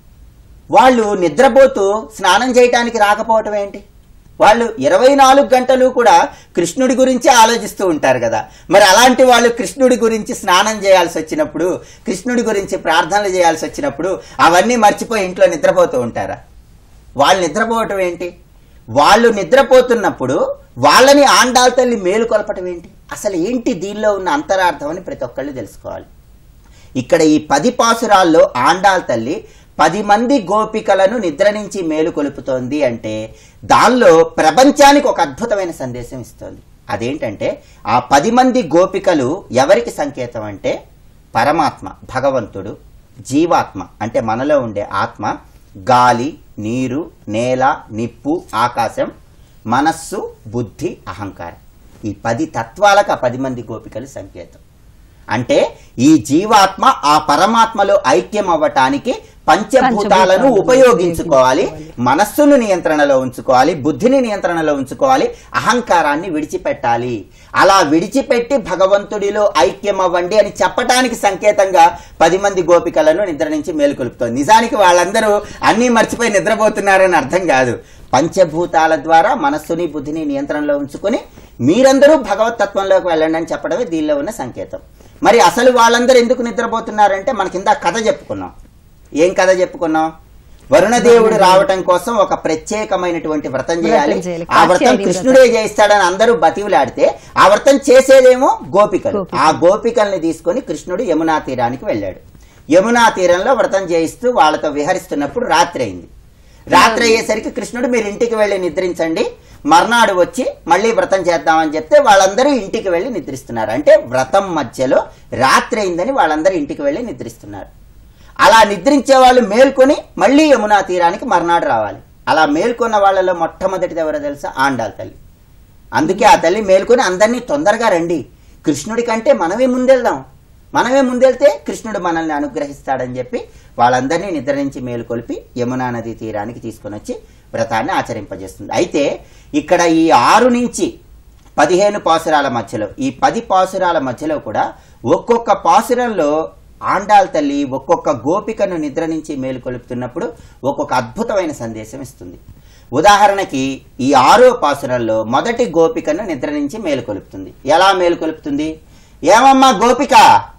వాళ్ళు నిద్రపోతూ స్నానం చేయటానికి రాకపోవటం ఏంటి వాళ్ళు ఇరవై నాలుగు గంటలు కూడా కృష్ణుడి గురించి ఆలోచిస్తూ ఉంటారు కదా మరి అలాంటి వాళ్ళు కృష్ణుడి గురించి స్నానం చేయాల్సి వచ్చినప్పుడు కృష్ణుడి గురించి ప్రార్థనలు చేయాల్సి వచ్చినప్పుడు అవన్నీ మర్చిపోయి ఇంట్లో నిద్రపోతూ ఉంటారా వాళ్ళు నిద్రపోవటం ఏంటి వాళ్ళు నిద్రపోతున్నప్పుడు వాళ్ళని ఆండాల్ తల్లి మేలు కొలపటం ఏంటి అసలు ఏంటి దీనిలో ఉన్న అంతరార్థం అని ప్రతి ఒక్కళ్ళు తెలుసుకోవాలి ఇక్కడ ఈ పది పాసురాల్లో ఆండాల్ తల్లి పది మంది గోపికలను నిద్ర నుంచి మేలు కొలుపుతోంది అంటే దానిలో ప్రపంచానికి ఒక అద్భుతమైన సందేశం ఇస్తోంది అదేంటంటే ఆ పది మంది గోపికలు ఎవరికి సంకేతం అంటే పరమాత్మ భగవంతుడు జీవాత్మ అంటే మనలో ఉండే ఆత్మ గాలి నీరు నేల నిప్పు ఆకాశం మనస్సు బుద్ధి అహంకారం ఈ పది తత్వాలకు ఆ పది మంది గోపికలు సంకేతం అంటే ఈ జీవాత్మ ఆ పరమాత్మలో ఐక్యం అవ్వటానికి పంచభూతాలను ఉపయోగించుకోవాలి మనస్సును నియంత్రణలో ఉంచుకోవాలి బుద్ధిని నియంత్రణలో ఉంచుకోవాలి అహంకారాన్ని విడిచిపెట్టాలి అలా విడిచిపెట్టి భగవంతుడిలో ఐక్యం అవ్వండి అని చెప్పటానికి సంకేతంగా పది మంది గోపికలను నిద్ర నుంచి మేలుకొలుపుతోంది నిజానికి వాళ్ళందరూ అన్నీ మర్చిపోయి నిద్రపోతున్నారని అర్థం కాదు పంచభూతాల ద్వారా మనస్సుని బుద్ధిని నియంత్రణలో ఉంచుకొని మీరందరూ భగవత్ తత్వంలోకి వెళ్ళండి అని చెప్పడమే దీనిలో ఉన్న సంకేతం మరి అసలు వాళ్ళందరూ ఎందుకు నిద్రపోతున్నారంటే మన కింద కథ చెప్పుకున్నాం ఏం కథ చెప్పుకున్నాం వరుణదేవుడు రావటం కోసం ఒక ప్రత్యేకమైనటువంటి వ్రతం చేయాలి చేయాలి. ఆ వ్రతం కాత్యాయని కృష్ణుడే చేయిస్తాడని అందరూ బతివులాడితే ఆ వ్రతం చేసేదేమో గోపికలు ఆ గోపికల్ని తీసుకొని కృష్ణుడు యమునా తీరానికి వెళ్ళాడు యమునా తీరంలో వ్రతం చేయిస్తూ వాళ్ళతో విహరిస్తున్నప్పుడు రాత్రి అయింది రాత్రి అయ్యేసరికి కృష్ణుడు మీరు ఇంటికి వెళ్ళి నిద్రించండి మర్నాడు వచ్చి మళ్ళీ వ్రతం చేద్దామని చెప్తే వాళ్ళందరూ ఇంటికి వెళ్ళి నిద్రిస్తున్నారు అంటే వ్రతం మధ్యలో రాత్రి అయిందని వాళ్ళందరూ ఇంటికి వెళ్ళి నిద్రిస్తున్నారు అలా నిద్రించే వాళ్ళు మేల్కొని మళ్ళీ యమునా తీరానికి మర్నాడు రావాలి అలా మేల్కొన్న వాళ్ళలో మొట్టమొదటిది ఎవరో తెలుసా ఆండాల్ తల్లి అందుకే ఆ తల్లి మేల్కొని అందరినీ తొందరగా రండి కృష్ణుడి కంటే మనమే ముందెళ్దాం మనమే ముందెళ్తే కృష్ణుడు మనల్ని అనుగ్రహిస్తాడని చెప్పి వాళ్ళందరినీ నిద్ర నుంచి మేలుకొల్పి యమునా నది తీరానికి తీసుకొని వచ్చి వ్రతాన్ని ఆచరింపజేస్తుంది అయితే ఇక్కడ ఈ ఆరు నుంచి పదిహేను పాసురాల మధ్యలో ఈ పది పాసురాల మధ్యలో కూడా ఒక్కొక్క పాసురంలో ఆండాల్ తల్లి ఒక్కొక్క గోపికను నిద్ర నుంచి మేలుకొలుపుతున్నప్పుడు ఒక్కొక్క అద్భుతమైన సందేశం ఇస్తుంది ఉదాహరణకి ఈ ఆరో పాసురంలో మొదటి గోపికను నిద్ర నుంచి మేలుకొలుపుతుంది ఎలా మేలుకొలుపుతుంది ఏమమ్మా గోపిక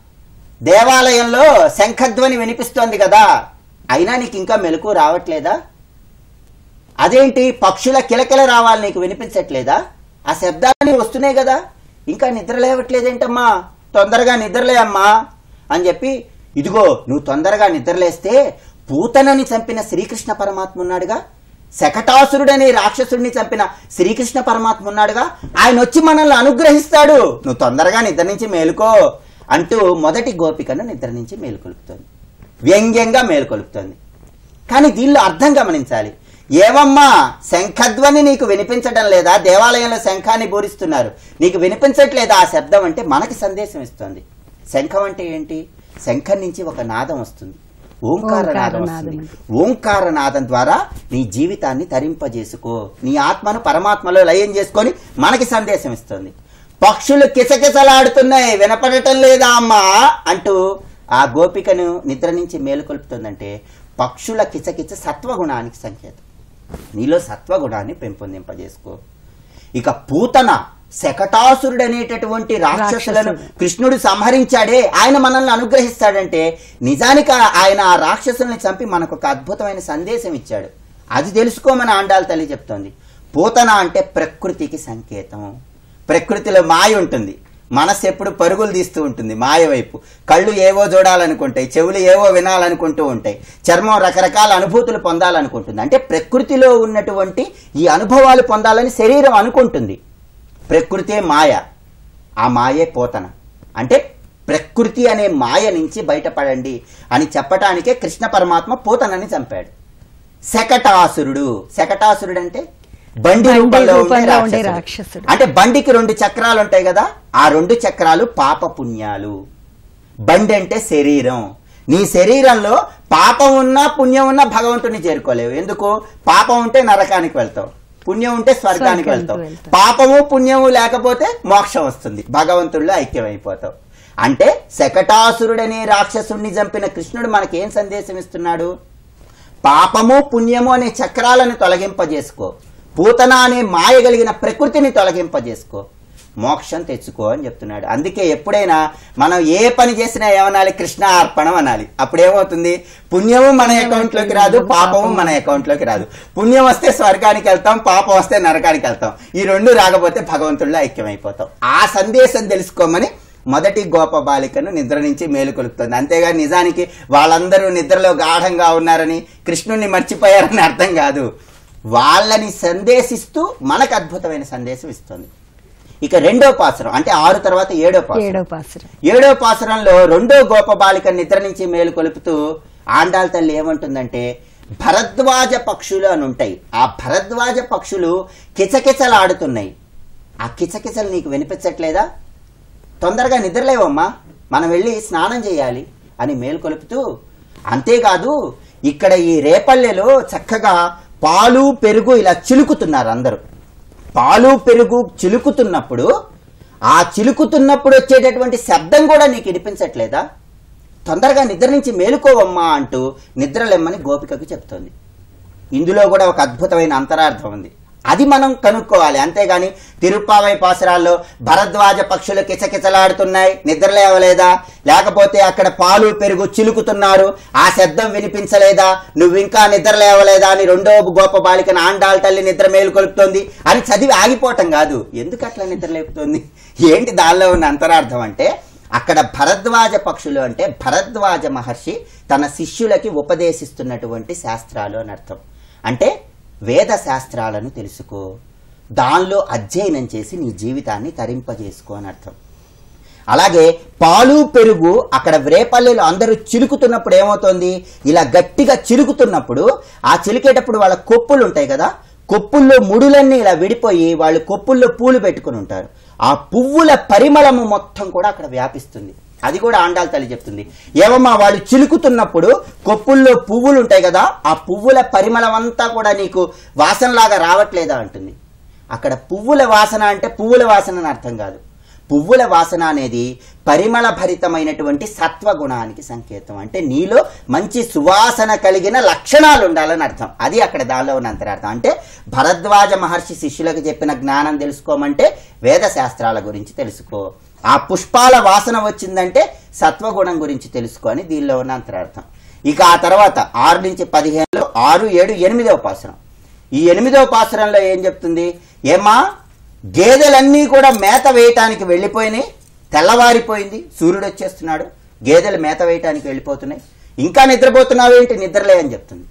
దేవాలయంలో శంఖధ్వని వినిపిస్తోంది కదా అయినా నీకు ఇంకా మెలకు రావట్లేదా అదేంటి పక్షుల కిలకిల రావాలి నీకు వినిపించట్లేదా ఆ శబ్దాన్ని వస్తున్నాయి కదా ఇంకా నిద్ర లేవట్లేదేంటమ్మా తొందరగా నిద్రలే అమ్మా అని చెప్పి ఇదిగో నువ్వు తొందరగా నిద్రలేస్తే పూతనని చంపిన శ్రీకృష్ణ పరమాత్మ ఉన్నాడుగా శకటాసురుడనే రాక్షసుడిని చంపిన శ్రీకృష్ణ పరమాత్మ ఉన్నాడుగా ఆయన వచ్చి మనల్ని అనుగ్రహిస్తాడు నువ్వు తొందరగా నిద్ర నుంచి మేలుకో అంటూ మొదటి గోపికను నిద్ర నుంచి మేలుకొలుపుతోంది వ్యంగ్యంగా మేలుకొలుపుతోంది కానీ దీనిలో అర్థం గమనించాలి ఏమమ్మా శంఖధ్వని నీకు వినిపించడం లేదా దేవాలయంలో శంఖాన్ని పూరిస్తున్నారు నీకు వినిపించట్లేదా ఆ శబ్దం అంటే మనకి సందేశం ఇస్తుంది శంఖం అంటే ఏంటి శంఖం నుంచి ఒక నాదం వస్తుంది ఓంకార నాదం ఓంకారనాదం వస్తుంది ఓంకార నాదం ద్వారా నీ జీవితాన్ని తరింపజేసుకో నీ ఆత్మను పరమాత్మలో లయం చేసుకొని మనకి సందేశం ఇస్తుంది పక్షులు కిసకిసలాడుతున్నాయి వినపడటం లేదా అమ్మా అంటూ ఆ గోపికను నిద్ర నుంచి మేలుకొల్పుతుందంటే పక్షుల కిచకిచ సత్వగుణానికి సంకేతం నీలో సత్వగుణాన్ని పెంపొందింపజేసుకో ఇక పూతన శకటాసురుడు అనేటటువంటి రాక్షసులను రాక్షసుడు. కృష్ణుడు సంహరించాడే ఆయన మనల్ని అనుగ్రహిస్తాడంటే నిజానికి ఆ- ఆయన ఆ రాక్షసుల్ని చంపి మనకు ఒక అద్భుతమైన సందేశం ఇచ్చాడు అది తెలుసుకోమని ఆండాల తల్లి చెప్తోంది పూతన అంటే ప్రకృతికి సంకేతం ప్రకృతిలో మాయ ఉంటుంది మనస్సు ఎప్పుడు పరుగులు తీస్తూ ఉంటుంది మాయ వైపు కళ్ళు ఏవో చూడాలనుకుంటాయి చెవులు ఏవో వినాలనుకుంటూ ఉంటాయి చర్మం రకరకాల అనుభూతులు పొందాలనుకుంటుంది అంటే ప్రకృతిలో ఉన్నటువంటి ఈ అనుభవాలు పొందాలని శరీరం అనుకుంటుంది ప్రకృతే మాయ ఆ మాయే పోతన అంటే ప్రకృతి అనే మాయ నుంచి బయటపడండి అని చెప్పటానికే కృష్ణ పరమాత్మ పూతనని చంపాడు శకటాసురుడు శకటాసురుడు అంటే బండి బండి రూపంలో ఉండే రూపంలో ఉండే రాక్షసుడు. రాక్షసుడు. అంటే బండికి రెండు చక్రాలు ఉంటాయి కదా ఆ రెండు చక్రాలు పాప పుణ్యాలు బండి అంటే శరీరం నీ శరీరంలో పాపం ఉన్నా పుణ్యం ఉన్నా భగవంతుని చేరుకోలేవు ఎందుకు పాపం ఉంటే నరకానికి వెళ్తావు పుణ్యం ఉంటే స్వర్గానికి స్వర్గానికి వెళ్తావు వెళ్తావు. పాపము పుణ్యము లేకపోతే మోక్షం వస్తుంది భగవంతుల్లో ఐక్యమైపోతావు అంటే శకటాసురుడనే రాక్షసుడిని చంపిన కృష్ణుడు మనకి ఏం సందేశం ఇస్తున్నాడు పాపము పుణ్యము అనే చక్రాలను తొలగింపజేసుకో పూతన అనే మాయ కలిగిన ప్రకృతిని తొలగింపజేసుకో మోక్షం తెచ్చుకో అని చెప్తున్నాడు అందుకే ఎప్పుడైనా మనం ఏ పని చేసినా ఏమనాలి కృష్ణ అర్పణం అనాలి అప్పుడేమవుతుంది పుణ్యము మన అకౌంట్ లోకి రాదు పాపము మన అకౌంట్ లోకి రాదు పుణ్యం వస్తే స్వర్గానికి వెళ్తాం పాపం వస్తే నరకానికి వెళ్తాం ఈ రెండు రాకపోతే భగవంతుల్లో ఐక్యమైపోతాం ఆ సందేశం తెలుసుకోమని మొదటి గోప బాలికను నిద్ర నుంచి మేలుకొలుపుతుంది అంతేగాని నిజానికి వాళ్ళందరూ నిద్రలో గాఢంగా ఉన్నారని కృష్ణుణ్ణి మర్చిపోయారని అర్థం కాదు వాళ్ళని సందేశిస్తూ మనకు అద్భుతమైన సందేశం ఇస్తుంది ఇక రెండో పాసురం అంటే ఆరు తర్వాత ఏడో పాసురం ఏడో పాసురం ఏడో పాసురంలో రెండో గోప బాలిక నిద్ర నుంచి మేలు కొలుపుతూ ఆండాళ్ళ తల్లి ఏమంటుందంటే భరద్వాజ పక్షులు అని ఉంటాయి ఆ భరద్వాజ పక్షులు కిచకిచలాడుతున్నాయి ఆ కిచకిచలు నీకు వినిపించట్లేదా తొందరగా నిద్రలేవమ్మా మనం వెళ్ళి స్నానం చేయాలి అని మేల్కొలుపుతూ అంతేకాదు ఇక్కడ ఈ రేపల్లెలో చక్కగా పాలు పెరుగు ఇలా చిలుకుతున్నారు అందరూ పాలు పెరుగు చిలుకుతున్నప్పుడు ఆ చిలుకుతున్నప్పుడు వచ్చేటటువంటి శబ్దం కూడా నీకు వినిపించట్లేదా తొందరగా నిద్ర నుంచి మేలుకోవమ్మా అంటూ నిద్రలెమ్మని గోపికకు చెప్తోంది ఇందులో కూడా ఒక అద్భుతమైన అంతరార్థం ఉంది అది మనం కనుక్కోవాలి అంతేగాని తిరుప్పావై పాసురాల్లో భరద్వాజ పక్షులు కిచకిచలాడుతున్నాయి నిద్రలేవలేదా లేకపోతే అక్కడ పాలు పెరుగు చిలుకుతున్నారు ఆ శబ్దం వినిపించలేదా నువ్వు ఇంకా నిద్రలేవలేదా అని రెండో గోప బాలికను ఆండాళ్ళ తల్లి నిద్ర మేలుకొలుపుతోంది అని చదివి ఆగిపోవటం కాదు ఎందుకు అట్లా నిద్ర లేపుతోంది ఏంటి దానిలో ఉన్న అంతరార్థం అంటే అక్కడ భరద్వాజ పక్షులు అంటే భరద్వాజ మహర్షి తన శిష్యులకి ఉపదేశిస్తున్నటువంటి శాస్త్రాలు అని అర్థం అంటే వేద శాస్త్రాలను తెలుసుకో దానిలో అధ్యయనం చేసి నీ జీవితాన్ని తరింపజేసుకో అని అర్థం అలాగే పాలు పెరుగు అక్కడ రేపల్లెలో అందరూ చిలుకుతున్నప్పుడు ఏమవుతోంది ఇలా గట్టిగా చిలుకుతున్నప్పుడు ఆ చిలికేటప్పుడు వాళ్ళ కొప్పులు ఉంటాయి కదా కొప్పుల్లో ముడులన్నీ ఇలా విడిపోయి వాళ్ళు కొప్పుల్లో పూలు పెట్టుకుని ఉంటారు ఆ పువ్వుల పరిమళము మొత్తం కూడా అక్కడ వ్యాపిస్తుంది అది కూడా ఆండాల తల్లి చెప్తుంది ఏమమ్మా వాళ్ళు చిలుకుతున్నప్పుడు కొప్పుల్లో పువ్వులు ఉంటాయి కదా ఆ పువ్వుల పరిమళం అంతా కూడా నీకు వాసనలాగా రావట్లేదా అంటుంది అక్కడ పువ్వుల వాసన అంటే పువ్వుల వాసన అని అర్థం కాదు పువ్వుల వాసన అనేది పరిమళ భరితమైనటువంటి సత్వగుణానికి సంకేతం అంటే నీలో మంచి సువాసన కలిగిన లక్షణాలు ఉండాలని అర్థం అది అక్కడ దానిలో ఉన్న అంతరార్థం అంటే భరద్వాజ మహర్షి శిష్యులకు చెప్పిన జ్ఞానం తెలుసుకోమంటే వేద శాస్త్రాల గురించి తెలుసుకో ఆ పుష్పాల వాసన వచ్చిందంటే సత్వగుణం గురించి తెలుసుకో అని దీనిలో ఉన్న అంతరార్థం ఇక ఆ తర్వాత ఆరు నుంచి పదిహేనులో ఆరు ఏడు ఎనిమిదవ పాసురం ఈ ఎనిమిదవ పాసురంలో ఏం చెప్తుంది ఏమా గేదెలన్నీ కూడా మేత వేయటానికి వెళ్ళిపోయినాయి తెల్లవారిపోయింది సూర్యుడు వచ్చేస్తున్నాడు గేదెలు మేత వేయటానికి వెళ్ళిపోతున్నాయి ఇంకా నిద్రపోతున్నావేంటి నిద్రలే అని చెప్తుంది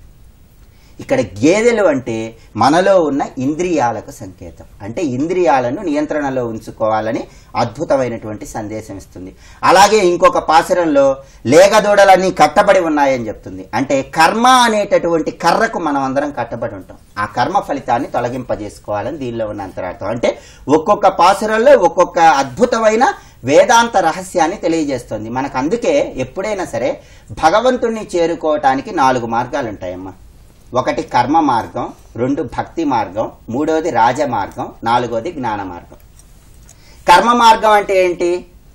ఇక్కడ గేదెలు అంటే మనలో ఉన్న ఇంద్రియాలకు సంకేతం అంటే ఇంద్రియాలను నియంత్రణలో ఉంచుకోవాలని అద్భుతమైనటువంటి సందేశం ఇస్తుంది అలాగే ఇంకొక పాసురంలో లేగదూడలన్నీ కట్టబడి ఉన్నాయని చెప్తుంది అంటే కర్మ అనేటటువంటి కర్రకు మనం అందరం కట్టబడి ఉంటాం ఆ కర్మ ఫలితాన్ని తొలగింపజేసుకోవాలని దీనిలో ఉన్న అంతరార్థం అంటే ఒక్కొక్క పాసురంలో ఒక్కొక్క అద్భుతమైన వేదాంత రహస్యాన్ని తెలియజేస్తుంది మనకు అందుకే ఎప్పుడైనా సరే భగవంతుణ్ణి చేరుకోవటానికి నాలుగు మార్గాలు ఉంటాయమ్మా ఒకటి కర్మ మార్గం రెండు భక్తి మార్గం మూడోది రాజ మార్గం నాలుగోది జ్ఞాన మార్గం కర్మ మార్గం అంటే ఏంటి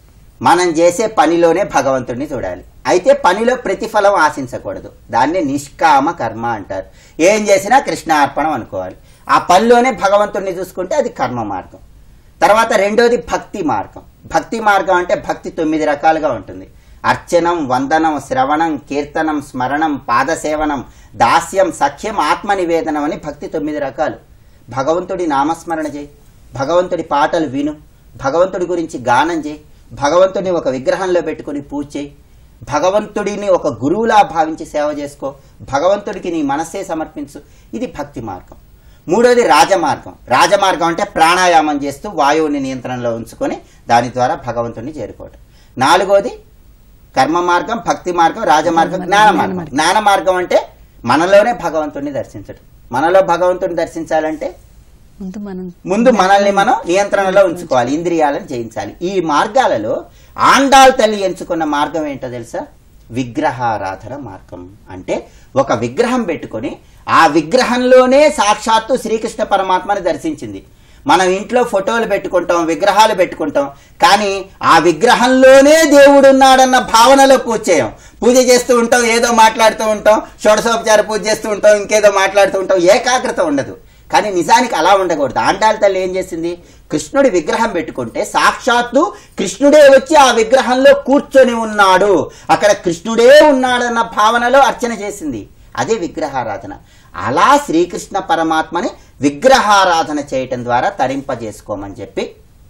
మనం చేసే పనిలోనే భగవంతుడిని చూడాలి అయితే పనిలో ప్రతిఫలం ఆశించకూడదు దాన్ని నిష్కామ కర్మ అంటారు ఏం చేసినా కృష్ణార్పణం అనుకోవాలి ఆ పనిలోనే భగవంతుడిని చూసుకుంటే అది కర్మ మార్గం తర్వాత రెండోది భక్తి మార్గం భక్తి మార్గం అంటే భక్తి తొమ్మిది రకాలుగా ఉంటుంది అర్చనం వందనం శ్రవణం కీర్తనం స్మరణం పాదసేవనం దాస్యం సఖ్యం ఆత్మ నివేదనం అని భక్తి తొమ్మిది రకాలు భగవంతుడి నామస్మరణ చేయి భగవంతుడి పాటలు విను భగవంతుడి గురించి గానం చేయి భగవంతుడిని ఒక విగ్రహంలో పెట్టుకుని పూజ చేయి భగవంతుడిని ఒక గురువులా భావించి సేవ చేసుకో భగవంతుడికి నీ మనస్సే సమర్పించు ఇది భక్తి మార్గం మూడోది రాజమార్గం రాజమార్గం అంటే ప్రాణాయామం చేస్తూ వాయువుని నియంత్రణలో ఉంచుకొని దాని ద్వారా భగవంతుడిని చేరుకోవటం నాలుగోది కర్మ మార్గం భక్తి మార్గం రాజమార్గం జ్ఞాన మార్గం జ్ఞాన మార్గం అంటే మనలోనే భగవంతుడిని దర్శించడం మనలో భగవంతుడిని దర్శించాలంటే ముందు మనం ముందు మనల్ని మనం నియంత్రణలో ఉంచుకోవాలి ఇంద్రియాలను జయించాలి ఈ మార్గాలలో ఆండాల్ తల్లి ఎంచుకున్న మార్గం ఏంటో తెలుసా విగ్రహారాధన మార్గం అంటే ఒక విగ్రహం పెట్టుకొని ఆ విగ్రహంలోనే సాక్షాత్తు శ్రీకృష్ణ పరమాత్మని దర్శించింది మనం ఇంట్లో ఫోటోలు పెట్టుకుంటాం విగ్రహాలు పెట్టుకుంటాం కానీ ఆ విగ్రహంలోనే దేవుడు ఉన్నాడన్న భావనలో పూజ చేయం పూజ చేస్తూ ఉంటాం ఏదో మాట్లాడుతూ ఉంటాం షోడశోపచార పూజ చేస్తూ ఉంటాం ఇంకేదో మాట్లాడుతూ ఉంటాం ఏకాగ్రత ఉండదు కానీ నిజానికి అలా ఉండకూడదు ఆండాళ్ళ తల్లి ఏం చేసింది కృష్ణుడి విగ్రహం పెట్టుకుంటే సాక్షాత్తు కృష్ణుడే వచ్చి ఆ విగ్రహంలో కూర్చొని ఉన్నాడు అక్కడ కృష్ణుడే ఉన్నాడన్న భావనలో అర్చన చేసింది అదే విగ్రహారాధన అలా శ్రీకృష్ణ పరమాత్మని విగ్రహారాధన చేయటం ద్వారా తరింపజేసుకోమని చెప్పి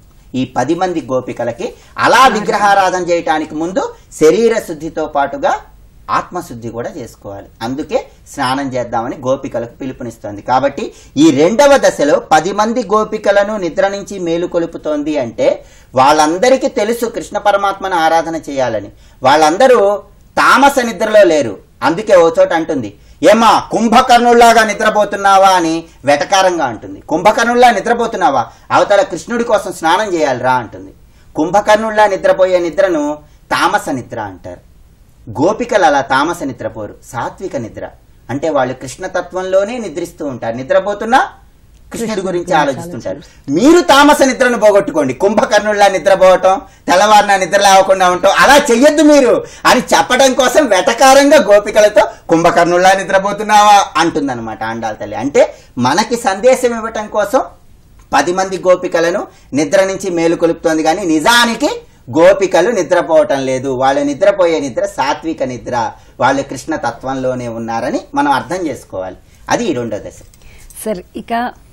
ఈ పది మంది గోపికలకి అలా విగ్రహారాధన చేయటానికి ముందు శరీర శుద్ధితో పాటుగా ఆత్మశుద్ధి కూడా చేసుకోవాలి అందుకే స్నానం చేద్దామని గోపికలకు పిలుపునిస్తోంది కాబట్టి ఈ రెండవ దశలో పది మంది గోపికలను నిద్ర నుంచి మేలుకొలుపుతోంది అంటే వాళ్ళందరికీ తెలుసు కృష్ణ పరమాత్మను ఆరాధన చేయాలని వాళ్ళందరూ తామస నిద్రలో లేరు అందుకే ఓ చోట అంటుంది ఏమా కుంభకర్ణుల్లాగా నిద్రపోతున్నావా అని వెటకారంగా అంటుంది కుంభకర్ణుల్లా నిద్రపోతున్నావా అవతల కృష్ణుడి కోసం స్నానం చేయాలిరా అంటుంది కుంభకర్ణుల్లా నిద్రపోయే నిద్రను తామస నిద్ర అంటారు గోపికలు అలా తామస నిద్రపోరు సాత్విక నిద్ర అంటే వాళ్ళు కృష్ణతత్వంలోనే నిద్రిస్తూ ఉంటారు నిద్రపోతున్నా కృష్ణుడి గురించి ఆలోచిస్తుంటారు మీరు తామస నిద్రను పోగొట్టుకోండి కుంభకర్ణుల్లా నిద్రపోవటం తెల్లవారిన నిద్ర లేవకుండా ఉండటం అలా చెయ్యొద్దు మీరు అని చెప్పడం కోసం వెటకారంగా గోపికలతో కుంభకర్ణుల్లా నిద్రపోతున్నావా అంటుందన్నమాట ఆండాల తల్లి అంటే మనకి సందేశం ఇవ్వటం కోసం పది మంది గోపికలను నిద్ర నుంచి మేలుకొలుపుతోంది కానీ నిజానికి గోపికలు నిద్రపోవటం లేదు వాళ్ళు నిద్రపోయే నిద్ర సాత్విక నిద్ర వాళ్ళు కృష్ణ తత్వంలోనే ఉన్నారని మనం అర్థం చేసుకోవాలి అది ఈ రెండో దశ సరే ఇక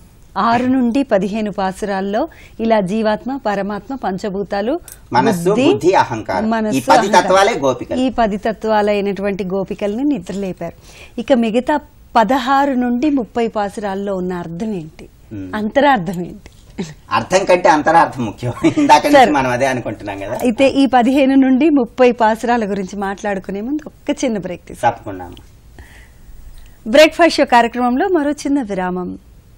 ఆరు నుండి పదిహేను పాసురాల్లో ఇలా జీవాత్మ పరమాత్మ పంచభూతాలు మనస్సు, బుద్ధి, అహంకారం. మనస్సు, ఈ పది అహంకారం. తత్వాలే గోపికలు. ఈ పది తత్వాలైనటువంటి గోపికల్ని నిద్రలేపారు ఇక మిగతా పదహారు నుండి ముప్పై పాసురాల్లో ఉన్న అర్థం ఏంటి మ్మ్. అంతరార్థం ఏంటి అర్థం కంటే అంతరార్థం ముఖ్యం ఇందాక నుంచి సరే. మనం అదే అనుకుంటున్నాం కదా అయితే ఈ పదిహేను నుండి ముప్పై పాసురాల గురించి మాట్లాడుకునే ముందు ఒక్క చిన్న బ్రేక్ తీసుకుందాం తప్పకుండా బ్రేక్ఫాస్ట్ షో కార్యక్రమంలో మరో చిన్న విరామం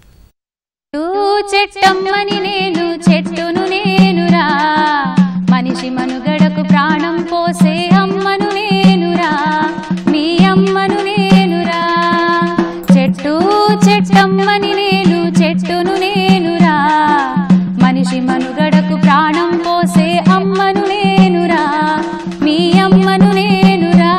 చెట్టమ్మని నేను చెట్టును నేనురా మనిషి మనుగడకు ప్రాణం పోసే అమ్మను నేనురా మీ అమ్మను నేనురా చెట్టు చెట్టమ్మని నేను చెట్టును నేనురా మనిషి మనుగడకు ప్రాణం పోసే అమ్మను నేనురా మీ అమ్మను నేనురా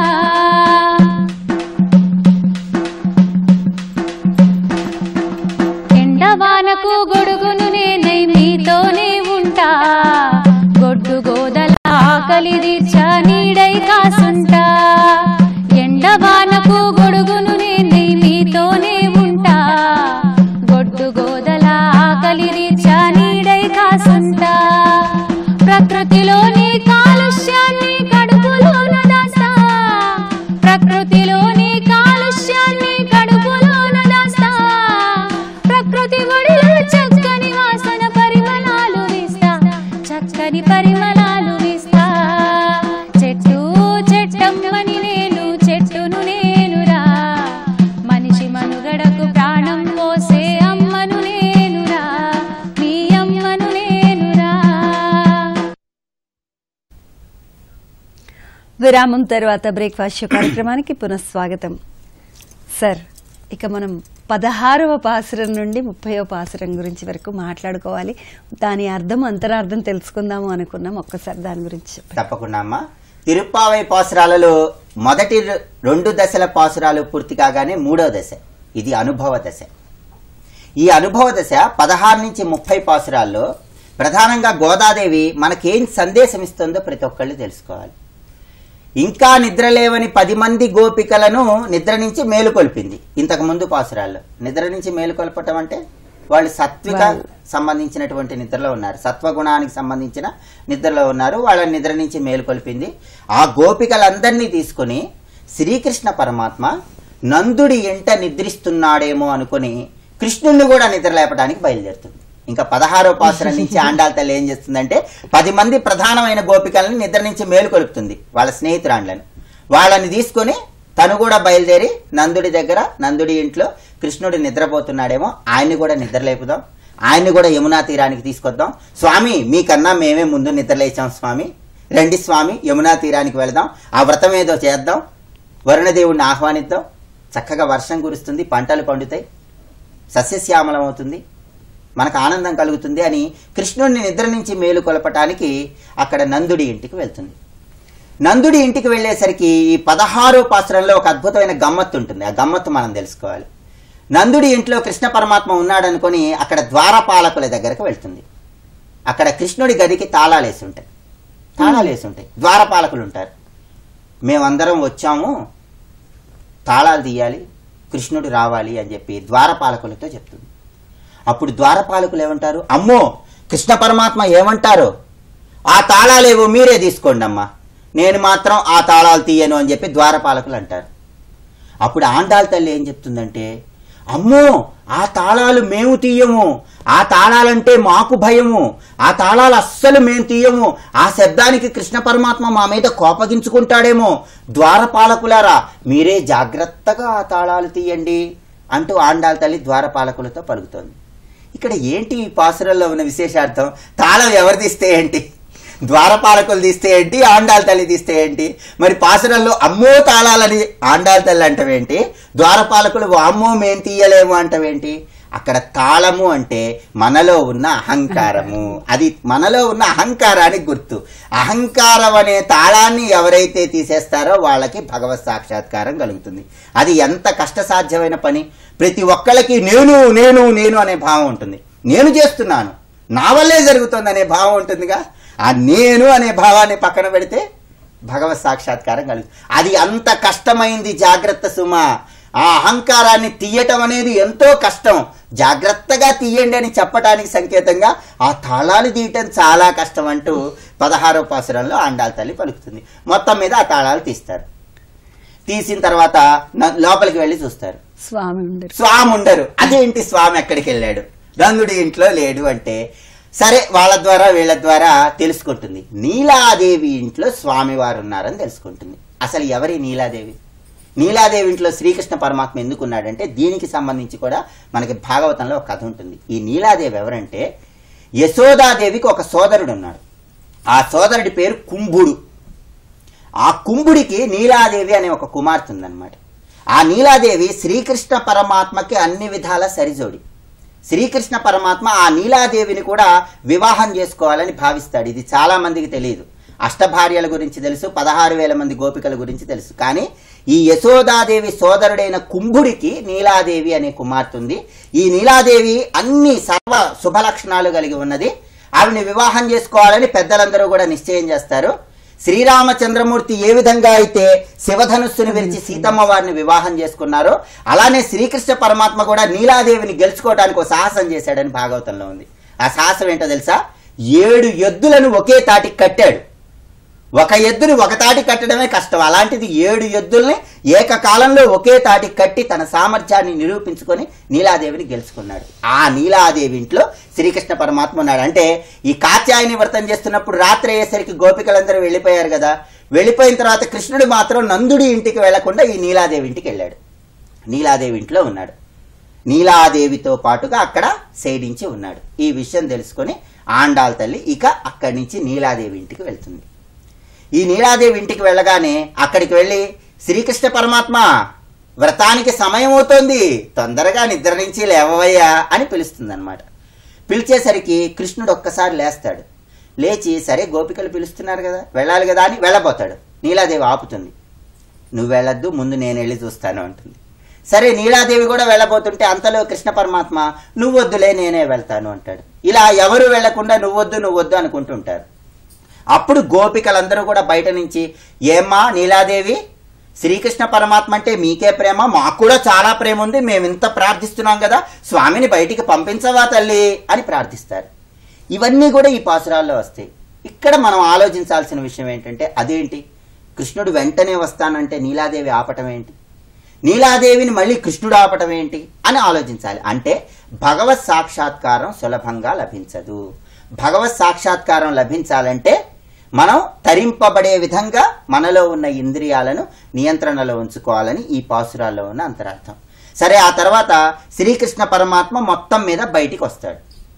ఎండవానకు గొడుగును నేనై మీతోనే ఉంటా గొడ్డు గోదల ఆకలి తీర్చా నీడై కాసుంటా ఎండవానకు గొడుగును నేనై మీతోనే ఉంటా గొడ్డు గోదల ఆకలి తీర్చా నీడై కాసుంటా ప్రకృతిలోని కాలుష్యాన్ని కడుపులోన దాస్తా ప్రకృతిలోని కాలుష్యాన్ని కడుపులోన దాస్తా ప్రకృతి ఒడిలో చక్కని వాసన పరిమళాలు వీస్తా చక్కని పరిమళాలు వీస్తా చెట్టు చెట్టమ్మని నేను చెట్టును నేనురా మనిషి మనుగడకు ప్రాణం పోసే అమ్మను నేనురా మీ అమ్మను నేనురా విరామం తర్వాత బ్రేక్ఫాస్ట్ షో కార్యక్రమానికి పునఃస్వాగతం సార్ ఇక మనం పదహారవ పాసురం నుండి ముప్పైవ పాసురం గురించి వరకు మాట్లాడుకోవాలి దాని అర్థం అంతరార్థం తెలుసుకుందాము అనుకున్నాం ఒక్కసారి దాని గురించి చెప్పండి తప్పకుండా అమ్మా తిరుప్పావై పాసురాలలో మొదటి రె- రెండు దశల పాసురాలు పూర్తి కాగానే మూడో దశ ఇది అనుభవ దశ ఈ అనుభవ దశ పదహారు నుంచి ముప్పై పాసురాల్లో ప్రధానంగా గోదాదేవి మనకేం సందేశం ఇస్తుందో ప్రతి ఒక్కళ్ళు తెలుసుకోవాలి ఇంకా నిద్రలేవని పది మంది గోపికలను నిద్ర నుంచి మేలుకొల్పింది ఇంతకు ముందు పాసురాల్లో నిద్ర నుంచి మేలుకొల్పటం అంటే వాళ్ళు సత్విక సంబంధించినటువంటి నిద్రలో ఉన్నారు సత్వగుణానికి సంబంధించిన నిద్రలో ఉన్నారు వాళ్ళని నిద్ర నుంచి మేలుకొల్పింది ఆ గోపికలందరినీ తీసుకొని శ్రీకృష్ణ పరమాత్మ నందుడి ఎంట నిద్రిస్తున్నాడేమో అనుకుని కృష్ణుణ్ణి కూడా నిద్ర లేపడానికి బయలుదేరుతుంది ఇంకా పదహారో పాసురం నుంచి ఆండాల తల్లి ఏం చేస్తుందంటే పది మంది ప్రధానమైన గోపికలను నిద్ర నుంచి మేలుకొలుపుతుంది వాళ్ళ స్నేహితురాండ్లను వాళ్ళని తీసుకొని తను కూడా బయలుదేరి నందుడి దగ్గర నందుడి ఇంట్లో కృష్ణుడు నిద్రపోతున్నాడేమో ఆయన్ని కూడా నిద్ర లేపుదాం ఆయన్ని కూడా యమునా తీరానికి తీసుకొద్దాం స్వామి మీకన్నా మేమే ముందు నిద్రలేచాం స్వామి రండి స్వామి యమునా తీరానికి వెళదాం ఆ వ్రతం ఏదో చేద్దాం వరుణదేవుడిని ఆహ్వానిద్దాం చక్కగా వర్షం కురుస్తుంది పంటలు పండుతాయి సస్యశ్యామలం అవుతుంది మనకు ఆనందం కలుగుతుంది అని కృష్ణుడిని నిద్ర నుంచి మేలు కొలపటానికి అక్కడ నందుడి ఇంటికి వెళ్తుంది నందుడి ఇంటికి వెళ్ళేసరికి ఈ పదహారో పాత్రంలో ఒక అద్భుతమైన గమ్మత్తు ఉంటుంది ఆ గమ్మత్తు మనం తెలుసుకోవాలి నందుడి ఇంట్లో కృష్ణ పరమాత్మ ఉన్నాడనుకొని అక్కడ ద్వారపాలకుల దగ్గరకు వెళ్తుంది అక్కడ కృష్ణుడి గదికి తాళాలు వేసి ఉంటాయి తాళాలు వేసి ఉంటాయి ద్వారపాలకులు ఉంటారు మేమందరం వచ్చాము తాళాలు తీయాలి కృష్ణుడు రావాలి అని చెప్పి ద్వారపాలకులతో చెప్తుంది అప్పుడు ద్వారపాలకులు ఏమంటారు అమ్మో కృష్ణ పరమాత్మ ఏమంటారు ఆ తాళాలేవో మీరే తీసుకోండి అమ్మా నేను మాత్రం ఆ తాళాలు తీయను అని చెప్పి ద్వారపాలకులు అంటారు అప్పుడు ఆండాళ్ళ తల్లి ఏం చెప్తుందంటే అమ్మో ఆ తాళాలు మేము తీయము ఆ తాళాలంటే మాకు భయము ఆ తాళాలు అస్సలు మేము తీయము ఆ శబ్దానికి కృష్ణ పరమాత్మ మా మీద కోపగించుకుంటాడేమో ద్వారపాలకులారా మీరే జాగ్రత్తగా ఆ తాళాలు తీయండి అంటూ ఆండాళ్ళ తల్లి ద్వారపాలకులతో పలుకుతోంది ఇక్కడ ఏంటి ఈ పాసురంలో ఉన్న విశేషార్థం తాళం ఎవరు తీస్తే ఏంటి ద్వారపాలకులు తీస్తే ఏంటి ఆండాల తల్లి తీస్తే ఏంటి మరి పాసురంలో అమ్మో తాళాలని ఆండాల తల్లి అంటవేంటి ద్వారపాలకులు అమ్మో మేం తీయలేము అంటవేంటి అక్కడ తాళము అంటే మనలో ఉన్న అహంకారము అది మనలో ఉన్న అహంకారానికి గుర్తు అహంకారం అనే తాళాన్ని ఎవరైతే తీసేస్తారో వాళ్ళకి భగవత్ సాక్షాత్కారం కలుగుతుంది అది ఎంత కష్టసాధ్యమైన పని ప్రతి ఒక్కళ్ళకి నేను నేను నేను అనే భావం ఉంటుంది నేను చేస్తున్నాను నా వల్లే జరుగుతుంది అనే భావం ఉంటుందిగా ఆ నేను అనే భావాన్ని పక్కన పెడితే భగవత్ సాక్షాత్కారం కలుగుతుంది అది అంత కష్టమైంది జాగ్రత్త సుమ ఆ అహంకారాన్ని తీయటం అనేది ఎంతో కష్టం జాగ్రత్తగా తీయండి అని చెప్పటానికి సంకేతంగా ఆ తాళాలు తీయటం చాలా కష్టం అంటూ పదహారో పాసురంలో ఆండాల తల్లి పలుకుతుంది మొత్తం మీద ఆ తాళాలు తీస్తారు తీసిన తర్వాత న- లోపలికి వెళ్ళి చూస్తారు స్వామి ఉండరు స్వామి ఉండరు అదేంటి స్వామి ఎక్కడికి వెళ్ళాడు రంగుడి ఇంట్లో లేడు అంటే సరే వాళ్ళ ద్వారా వీళ్ళ ద్వారా తెలుసుకుంటుంది నీలాదేవి ఇంట్లో స్వామి వారు ఉన్నారని తెలుసుకుంటుంది అసలు ఎవరి నీలాదేవి నీలాదేవి ఇంట్లో శ్రీకృష్ణ పరమాత్మ ఎందుకు ఉన్నాడంటే దీనికి సంబంధించి కూడా మనకి భాగవతంలో ఒక కథ ఉంటుంది ఈ నీలాదేవి ఎవరంటే యశోదాదేవికి ఒక సోదరుడు ఉన్నాడు ఆ సోదరుడి పేరు కుంభుడు ఆ కుంభుడికి నీలాదేవి అనే ఒక కుమార్తె ఉందన్నమాట ఆ నీలాదేవి శ్రీకృష్ణ పరమాత్మకి అన్ని విధాల సరిజోడి శ్రీకృష్ణ పరమాత్మ ఆ నీలాదేవిని కూడా వివాహం చేసుకోవాలని భావిస్తాడు ఇది చాలా మందికి తెలియదు అష్టభార్యల గురించి తెలుసు పదహారు వేల మంది గోపికల గురించి తెలుసు కానీ ఈ యశోదాదేవి సోదరుడైన కుంభుడికి నీలాదేవి అనే కుమార్తె ఉంది ఈ నీలాదేవి అన్ని సర్వ శుభ లక్షణాలు కలిగి ఉన్నది ఆవిని వివాహం చేసుకోవాలని పెద్దలందరూ కూడా నిశ్చయం చేస్తారు శ్రీరామచంద్రమూర్తి ఏ విధంగా అయితే శివధనుస్సును విరిచి సీతమ్మ వారిని వివాహం చేసుకున్నారో అలానే శ్రీకృష్ణ పరమాత్మ కూడా నీలాదేవిని గెలుచుకోవడానికి ఒక సాహసం చేశాడని భాగవతంలో ఉంది ఆ సాహసం ఏంటో తెలుసా ఏడు ఎద్దులను ఒకే తాటికి కట్టాడు ఒక ఎద్దుని ఒక తాటి కట్టడమే కష్టం అలాంటిది ఏడు ఎద్దుల్ని ఏకకాలంలో ఒకే తాటి కట్టి తన సామర్థ్యాన్ని నిరూపించుకొని నీలాదేవిని గెలుచుకున్నాడు ఆ నీలాదేవి ఇంట్లో శ్రీకృష్ణ పరమాత్మ ఉన్నాడు అంటే ఈ కాత్యాయని వ్రతం చేస్తున్నప్పుడు రాత్రి అయ్యేసరికి గోపికలందరూ వెళ్ళిపోయారు కదా వెళ్ళిపోయిన తర్వాత కృష్ణుడు మాత్రం నందుడి ఇంటికి వెళ్లకుండా ఈ నీలాదేవి ఇంటికి వెళ్ళాడు నీలాదేవి ఇంట్లో ఉన్నాడు నీలాదేవితో పాటుగా అక్కడ సేడించి ఉన్నాడు ఈ విషయం తెలుసుకొని ఆండాల్ తల్లి ఇక అక్కడి నుంచి నీలాదేవి ఇంటికి వెళ్తుంది ఈ నీలాదేవి ఇంటికి వెళ్ళగానే అక్కడికి వెళ్ళి శ్రీకృష్ణ పరమాత్మ వ్రతానికి సమయం అవుతోంది తొందరగా నిద్ర నుంచి లేవవయ్యా అని పిలుస్తుంది అనమాట పిలిచేసరికి కృష్ణుడు ఒక్కసారి లేస్తాడు లేచి సరే గోపికలు పిలుస్తున్నారు కదా వెళ్ళాలి కదా అని వెళ్ళబోతాడు నీలాదేవి ఆపుతుంది నువ్వు వెళ్ళొద్దు ముందు నేను వెళ్ళి చూస్తాను అంటుంది సరే నీలాదేవి కూడా వెళ్ళబోతుంటే అంతలో కృష్ణ పరమాత్మ నువ్వొద్దులే నేనే వెళ్తాను అంటాడు ఇలా ఎవరు వెళ్లకుండా నువ్వొద్దు నువ్వొద్దు అనుకుంటుంటారు అప్పుడు గోపికలందరూ కూడా బయట నుంచి ఏమ్మా నీలాదేవి శ్రీకృష్ణ పరమాత్మ అంటే మీకే ప్రేమ మాకు కూడా చాలా ప్రేమ ఉంది మేము ఇంత ప్రార్థిస్తున్నాం కదా స్వామిని బయటికి పంపించవా తల్లి అని ప్రార్థిస్తారు ఇవన్నీ కూడా ఈ పాసురాల్లో వస్తాయి ఇక్కడ మనం ఆలోచించాల్సిన విషయం ఏంటంటే అదేంటి కృష్ణుడు వెంటనే వస్తానంటే నీలాదేవి ఆపటం ఏంటి నీలాదేవిని మళ్ళీ కృష్ణుడు ఆపటం ఏంటి అని ఆలోచించాలి అంటే భగవత్ సాక్షాత్కారం సులభంగా లభించదు భగవత్ సాక్షాత్కారం లభించాలంటే మనం తరింపబడే విధంగా మనలో ఉన్న ఇంద్రియాలను నియంత్రణలో ఉంచుకోవాలని ఈ పాసురాల్లో ఉన్న అంతరార్థం సరే ఆ తర్వాత శ్రీకృష్ణ పరమాత్మ మొత్తం మీద బయటికి వస్తాడు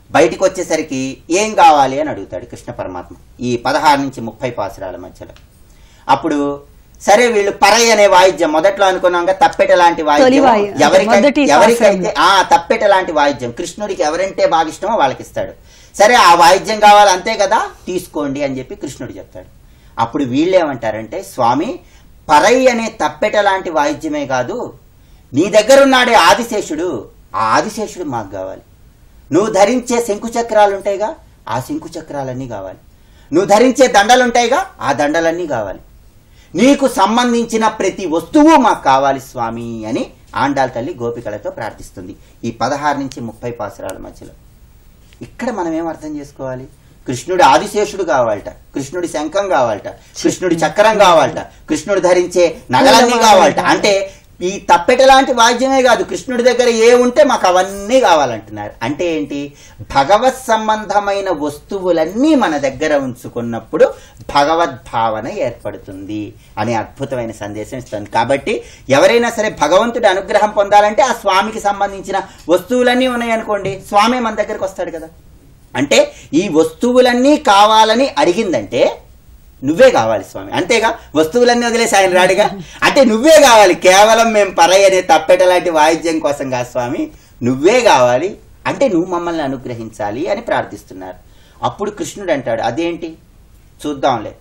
బయటికి వచ్చేసరికి ఏం కావాలి అని అడుగుతాడు కృష్ణ పరమాత్మ ఈ పదహారు నుంచి ముప్పై పాసురాల మధ్యలో అప్పుడు సరే వీళ్ళు పరై అనే వాయిద్యం మొదట్లో అనుకున్నాక తప్పెట లాంటి తొలి వాయిద్యం వాయి- అంటే ఎవరికై- మొదటి ఎవరికైతే ఆ తప్పెట లాంటి వాయిద్యం కృష్ణుడికి ఎవరంటే బాగా ఇష్టమో వాళ్ళకి ఇస్తాడు సరే ఆ వాయిద్యం కావాలి అంతే కదా తీసుకోండి అని చెప్పి కృష్ణుడు చెప్తాడు అప్పుడు వీళ్ళేమంటారంటే స్వామి పరై అనే తప్పెట లాంటి వాయిద్యమే కాదు నీ దగ్గర ఉన్నాడే ఆదిశేషుడు ఆ ఆదిశేషుడు మాకు కావాలి నువ్వు ధరించే శంకు చక్రాలు ఉంటాయిగా ఆ శంకు చక్రాలన్నీ కావాలి నువ్వు ధరించే దండలు ఉంటాయిగా ఆ దండలన్నీ కావాలి నీకు సంబంధించిన ప్రతి వస్తువు మాకు కావాలి స్వామి అని ఆండాల్ తల్లి గోపికలతో ప్రార్థిస్తుంది ఈ పదహారు నుంచి ముప్పై పాసురాల మధ్యలో ఇక్కడ మనం ఏం అర్థం చేసుకోవాలి కృష్ణుడి ఆదిశేషుడు కావాలట కృష్ణుడి శంఖం కావాలట కృష్ణుడి చక్రం కావాలట కృష్ణుడు ధరించే నగలన్నీ కావాలట అంటే ఈ తప్పెట లాంటి వాద్యమే కాదు కృష్ణుడి దగ్గర ఏ ఉంటే మాకు అవన్నీ కావాలంటున్నారు అంటే ఏంటి భగవత్ సంబంధమైన వస్తువులన్నీ మన దగ్గర ఉంచుకున్నప్పుడు భగవద్భావన ఏర్పడుతుంది అనే అద్భుతమైన సందేశం ఇస్తుంది కాబట్టి ఎవరైనా సరే భగవంతుడి అనుగ్రహం పొందాలంటే ఆ స్వామికి సంబంధించిన వస్తువులన్నీ ఉన్నాయనుకోండి స్వామి మన దగ్గరకు వస్తాడు కదా అంటే ఈ వస్తువులన్నీ కావాలని అడిగిందంటే నువ్వే కావాలి స్వామి అంతేగా వస్తువులన్నీ వదిలేసి ఆయన రాడుగా అంటే నువ్వే కావాలి కేవలం మేము పరై అనే తప్పెట లాంటి వాయిద్యం కోసం కాదు స్వామి నువ్వే కావాలి అంటే నువ్వు మమ్మల్ని అనుగ్రహించాలి అని ప్రార్థిస్తున్నారు అప్పుడు కృష్ణుడు అంటాడు అదేంటి చూద్దాంలే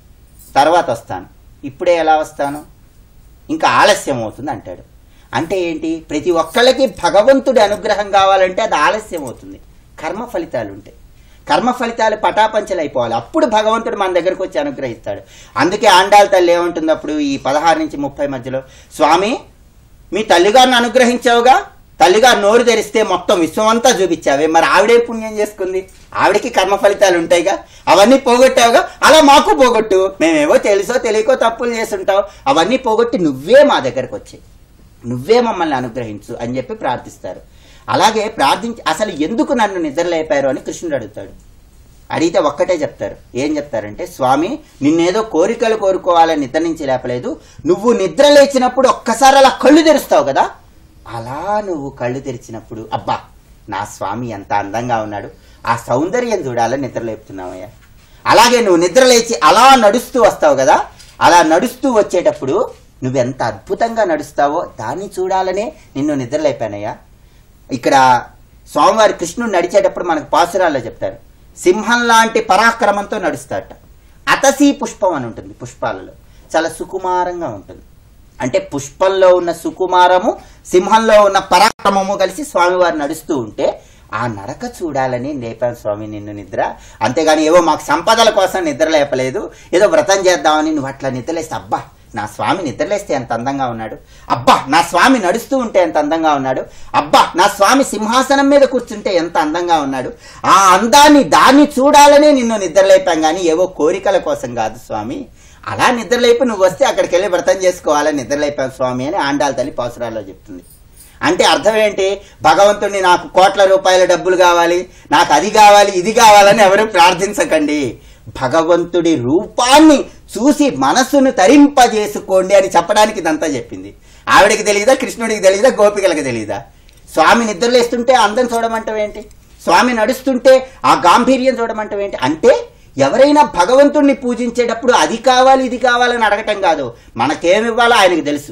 తర్వాత వస్తాను ఇప్పుడే ఎలా వస్తాను ఇంకా ఆలస్యం అవుతుంది అంటాడు అంటే ఏంటి ప్రతి ఒక్కళ్ళకి భగవంతుడి అనుగ్రహం కావాలంటే అది ఆలస్యం అవుతుంది కర్మ ఫలితాలు ఉంటాయి కర్మ ఫలితాలు పటాపంచలు అయిపోవాలి అప్పుడు భగవంతుడు మన దగ్గరకు వచ్చి అనుగ్రహిస్తాడు అందుకే ఆండాల తల్లి ఏమంటుంది అప్పుడు ఈ పదహారు నుంచి ముప్పై మధ్యలో స్వామి మీ తల్లిగారిని అనుగ్రహించావుగా తల్లిగారు నోరు తెరిస్తే మొత్తం విశ్వం అంతా చూపించావే మరి ఆవిడే పుణ్యం చేసుకుంది ఆవిడకి కర్మ ఫలితాలు ఉంటాయిగా అవన్నీ పోగొట్టావుగా అలా మాకు పోగొట్టు మేమేవో తెలుసో తెలియకో తప్పులు చేస్తుంటావు అవన్నీ పోగొట్టి నువ్వే మా దగ్గరకు వచ్చాయి నువ్వే మమ్మల్ని అనుగ్రహించు అని చెప్పి ప్రార్థిస్తారు అలాగే ప్రార్థించి అసలు ఎందుకు నన్ను నిద్రలేపారు అని కృష్ణుడు అడుగుతాడు అడిగితే ఒక్కటే చెప్తారు ఏం చెప్తారంటే స్వామి నిన్నేదో కోరికలు కోరుకోవాలని నిద్ర నుంచి లేపలేదు నువ్వు నిద్ర లేచినప్పుడు ఒక్కసారి అలా కళ్ళు తెరుస్తావు కదా అలా నువ్వు కళ్ళు తెరిచినప్పుడు అబ్బా నా స్వామి ఎంత అందంగా ఉన్నాడు ఆ సౌందర్యం చూడాలని నిద్ర లేపుతున్నావయ్యా అలాగే నువ్వు నిద్ర లేచి అలా నడుస్తూ వస్తావు కదా అలా నడుస్తూ వచ్చేటప్పుడు నువ్వెంత అద్భుతంగా నడుస్తావో దాన్ని చూడాలనే నిన్ను నిద్ర లేపానయ్యా ఇక్కడ స్వామివారి కృష్ణుడు నడిచేటప్పుడు మనకు పాసురాల్లో చెప్తారు సింహం లాంటి పరాక్రమంతో నడుస్తాడట అతసీ పుష్పం అని ఉంటుంది పుష్పాలలో చాలా సుకుమారంగా ఉంటుంది అంటే పుష్పంలో ఉన్న సుకుమారము సింహంలో ఉన్న పరాక్రమము కలిసి స్వామివారు నడుస్తూ ఉంటే ఆ నడక చూడాలని లేపాను స్వామి నిన్ను నిద్ర అంతేగాని ఏవో మాకు సంపదల కోసం నిద్ర లేపలేదు ఏదో వ్రతం చేద్దామని నువ్వు అట్లా నిద్రలేస్తే అబ్బా నా స్వామి నిద్రలేస్తే ఎంత అందంగా ఉన్నాడు అబ్బా నా స్వామి నడుస్తూ ఉంటే ఎంత అందంగా ఉన్నాడు అబ్బా నా స్వామి సింహాసనం మీద కూర్చుంటే ఎంత అందంగా ఉన్నాడు ఆ అందాన్ని దాన్ని చూడాలనే నిన్ను నిద్రలేపాం కానీ ఏవో కోరికల కోసం కాదు స్వామి అలా నిద్రలేపి నువ్వు వస్తే అక్కడికి వెళ్ళి వ్రతం చేసుకోవాలని నిద్రలేపాం స్వామి అని ఆండాల తల్లి పాసురాల్లో చెప్తుంది అంటే అర్థం ఏంటి భగవంతుడిని నాకు కోట్ల రూపాయల డబ్బులు కావాలి నాకు అది కావాలి ఇది కావాలని ఎవరు ప్రార్థించకండి భగవంతుడి రూపాన్ని చూసి మనస్సును తరింపజేసుకోండి అని చెప్పడానికి ఇదంతా చెప్పింది ఆవిడకి తెలియదా కృష్ణుడికి తెలియదా గోపికలకు తెలియదా స్వామి నిద్రలేస్తుంటే అందం చూడమంటావేంటి స్వామి నడుస్తుంటే ఆ గాంభీర్యం చూడమంటావేంటి అంటే ఎవరైనా భగవంతుణ్ణి పూజించేటప్పుడు అది కావాలి ఇది కావాలని అడగటం కాదు మనకేమివ్వాలో ఆయనకు తెలుసు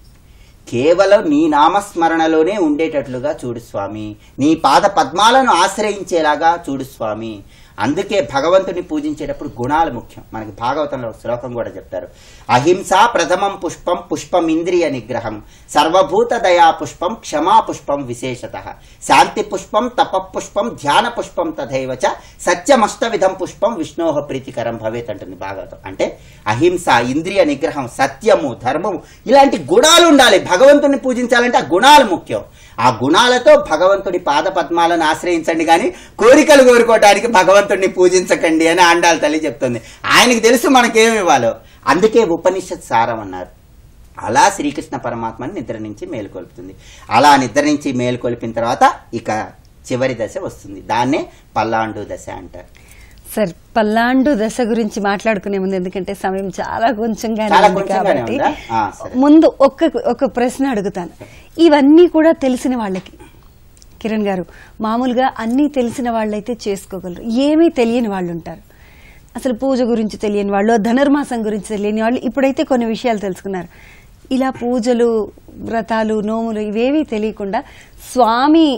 కేవలం నీ నామస్మరణలోనే ఉండేటట్లుగా చూడు స్వామి నీ పాద పద్మాలను ఆశ్రయించేలాగా చూడు స్వామి అందుకే భగవంతుని పూజించేటప్పుడు గుణాలు ముఖ్యం మనకి భాగవతంలో ఒక శ్లోకం కూడా చెప్తారు అహింస ప్రథమం పుష్పం పుష్పం ఇంద్రియ నిగ్రహం సర్వభూత దయా పుష్పం క్షమా పుష్పం విశేషత శాంతి పుష్పం తప పుష్పం ధ్యాన పుష్పం తథైవచ సత్యమష్ట విధం పుష్పం విష్ణోహ ప్రీతికరం భవేత్ అంటుంది భాగవతం అంటే అహింస ఇంద్రియ నిగ్రహం సత్యము ధర్మము ఇలాంటి గుణాలు ఉండాలి భగవంతుని పూజించాలంటే ఆ గుణాలు ముఖ్యం ఆ గుణాలతో భగవంతుడి పాద పద్మాలను ఆశ్రయించండి కానీ కోరికలు కోరుకోవడానికి భగవంతుడిని పూజించకండి అని ఆండాల తల్లి చెప్తుంది ఆయనకి తెలుసు మనకేమి ఇవ్వాలో అందుకే ఉపనిషత్ సారం అన్నారు అలా శ్రీకృష్ణ పరమాత్మని నిద్ర నుంచి మేలుకొల్పుతుంది అలా నిద్ర నుంచి మేలుకొల్పిన తర్వాత ఇక చివరి దశ వస్తుంది దాన్నే పల్లాండు దశ అంటారు సార్ పల్లాండు దశ గురించి మాట్లాడుకునే ముందు ఎందుకంటే సమయం చాలా కొంచెంగానే చాలా ఉంది కొంచెంగానే కాబట్టి ఉందా? ఆ, సరే. ముందు ఒక్క ఒక ప్రశ్న అడుగుతాను ఇవన్నీ కూడా తెలిసిన వాళ్ళకి కిరణ్ గారు మామూలుగా అన్నీ తెలిసిన వాళ్ళైతే చేసుకోగలరు ఏమీ తెలియని వాళ్ళు ఉంటారు అసలు పూజ గురించి తెలియని వాళ్ళు ధనుర్మాసం గురించి తెలియని వాళ్ళు ఇప్పుడైతే కొన్ని విషయాలు తెలుసుకున్నారు ఇలా పూజలు వ్రతాలు నోములు ఇవేవీ తెలియకుండా స్వామి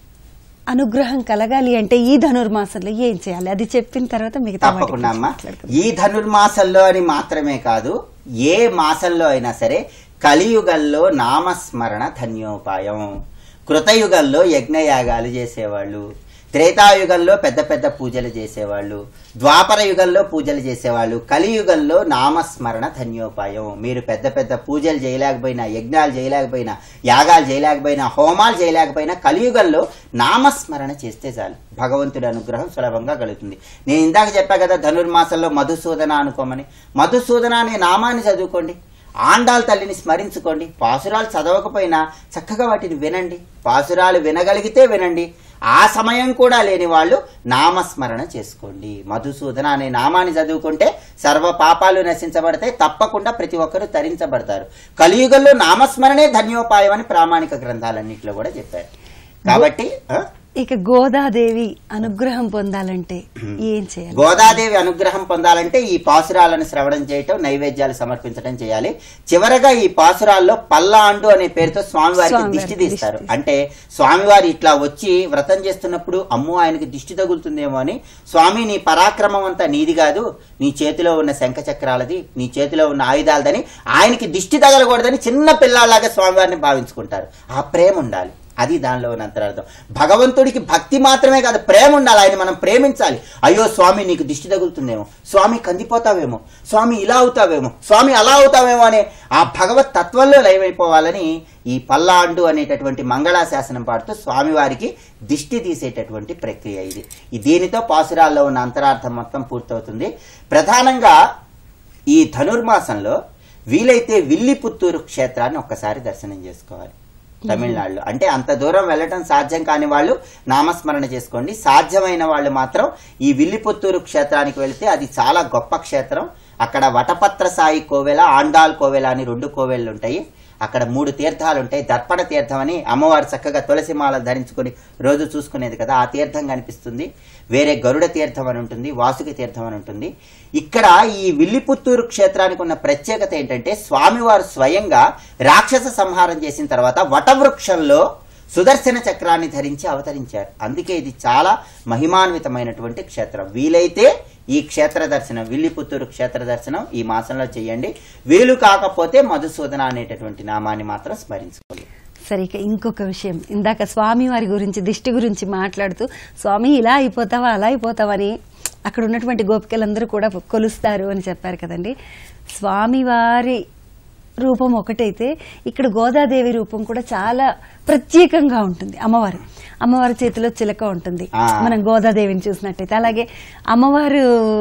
అనుగ్రహం కలగాలి అంటే ఈ ధనుర్మాసంలో ఏం చేయాలి అది చెప్పిన తర్వాత మిగతా వాటి తప్పకుండా గురించి అమ్మా మాట్లాడుకుందాం. ఈ ధనుర్మాసంలో అని మాత్రమే కాదు ఏ మాసంలో అయినా సరే కలియుగంలో నామస్మరణ ధన్యోపాయం కృతయుగంలో యజ్ఞయాగాలు చేసేవాళ్ళు త్రేతాయుగంలో పెద్ద పెద్ద పూజలు చేసేవాళ్ళు ద్వాపర యుగంలో పూజలు చేసేవాళ్ళు కలియుగంలో నామస్మరణ ధన్యోపాయం మీరు పెద్ద పెద్ద పూజలు చేయలేకపోయినా యజ్ఞాలు చేయలేకపోయినా యాగాలు చేయలేకపోయినా హోమాలు చేయలేకపోయినా కలియుగంలో నామస్మరణ చేస్తే చాలు భగవంతుడి అనుగ్రహం సులభంగా కలుగుతుంది నేను ఇందాక చెప్పా కదా ధనుర్మాసంలో మధుసూదన అనుకోమని మధుసూదన అనే నామాన్ని చదువుకోండి ఆండాల్ తల్లిని స్మరించుకోండి పాసురాలు చదవకపోయినా చక్కగా వాటిని వినండి పాసురాలు వినగలిగితే వినండి ఆ సమయం కూడా లేని వాళ్ళు నామస్మరణ చేసుకోండి మధుసూదన అనే నామాన్ని చదువుకుంటే సర్వ పాపాలు నశించబడతాయి తప్పకుండా ప్రతి ఒక్కరూ తరించబడతారు కలియుగంలో నామస్మరణే ధన్యోపాయం అని ప్రామాణిక గ్రంథాలన్నింటిలో కూడా చెప్పారు కాబట్టి ఆ? ఇక గోదాదేవి అనుగ్రహం పొందాలంటే ఏం చేయాలి గోదాదేవి అనుగ్రహం పొందాలంటే ఈ పాసురాలను శ్రవణం చేయటం నైవేద్యాలు సమర్పించడం చేయాలి చివరగా ఈ పాసురాల్లో పల్లాండు అనే పేరుతో స్వామివారికి స్వామివారికి దిష్టి దిష్టి తీస్తారు అంటే స్వామివారి ఇట్లా వచ్చి వ్రతం చేస్తున్నప్పుడు అమ్మో ఆయనకి దిష్టి తగులుతుందేమో అని స్వామి నీ పరాక్రమం అంతా నీది కాదు నీ చేతిలో ఉన్న శంఖ చక్రాలది నీ చేతిలో ఉన్న ఆయుధాలదని ఆయనకి దిష్టి తగలకూడదని చిన్న పిల్లలాగా స్వామివారిని భావించుకుంటారు ఆ ప్రేమ ఉండాలి అది దానిలో ఉన్న అంతరార్థం భగవంతుడికి భక్తి మాత్రమే కాదు ప్రేమ ఉండాలి ఆయన మనం ప్రేమించాలి అయ్యో స్వామి నీకు దిష్టి తగులుతుందేమో స్వామి కందిపోతావేమో స్వామి ఇలా అవుతావేమో స్వామి అలా అవుతావేమో అనే ఆ భగవత్ తత్వంలో లయమైపోవాలని ఈ పల్లాండు అనేటటువంటి మంగళాశాసనం పాడుతూ స్వామివారికి దిష్టి తీసేటటువంటి ప్రక్రియ ఇది ఈ దీనితో పాసురాల్లో ఉన్న అంతరార్థం మొత్తం పూర్తవుతుంది ప్రధానంగా ఈ ధనుర్మాసంలో వీలైతే విల్లిపుత్తూరు క్షేత్రాన్ని ఒక్కసారి దర్శనం చేసుకోవాలి తమిళనాడులో అంటే అంత దూరం వెళ్ళటం సాధ్యం కాని వాళ్ళు నామస్మరణ చేసుకోండి సాధ్యమైన వాళ్ళు మాత్రం ఈ విల్లిపుత్తూరు క్షేత్రానికి వెళితే అది చాలా గొప్ప క్షేత్రం అక్కడ వటపత్ర సాయి కోవెల ఆండాల్ కోవెల అని రెండు కోవెళ్ళు ఉంటాయి అక్కడ మూడు తీర్థాలు ఉంటాయి దర్పణ తీర్థం అని అమ్మవారు చక్కగా తులసి మాల ధరించుకొని రోజు చూసుకునేది కదా ఆ తీర్థం కనిపిస్తుంది వేరే గరుడ తీర్థం అని ఉంటుంది వాసుకి తీర్థం అని ఉంటుంది ఇక్కడ ఈ విల్లిపుత్తూరు క్షేత్రానికి ఉన్న ప్రత్యేకత ఏంటంటే స్వామివారు స్వయంగా రాక్షస సంహారం చేసిన తర్వాత వటవృక్షంలో సుదర్శన చక్రాన్ని ధరించి అవతరించారు అందుకే ఇది చాలా మహిమాన్వితమైనటువంటి క్షేత్రం వీలైతే ఈ క్షేత్ర దర్శనం విల్లిపుత్తూరు క్షేత్ర దర్శనం ఈ మాసంలో చేయండి వీలు కాకపోతే మధుసూదన అనేటటువంటి నామాన్ని మాత్రం స్మరించుకోండి సరే ఇక ఇంకొక విషయం ఇందాక స్వామి వారి గురించి దిష్టి గురించి మాట్లాడుతూ స్వామి ఇలా అయిపోతావా అలా అయిపోతావా అని అక్కడ ఉన్నటువంటి గోపికలందరూ కూడా కొలుస్తారు అని చెప్పారు కదండి స్వామివారి రూపం ఒకటైతే ఇక్కడ గోదాదేవి రూపం కూడా చాలా ప్రత్యేకంగా ఉంటుంది అమ్మవారు అమ్మవారి చేతిలో చిలక ఉంటుంది ఆ. మనం గోదాదేవిని చూసినట్టయితే అలాగే అమ్మవారు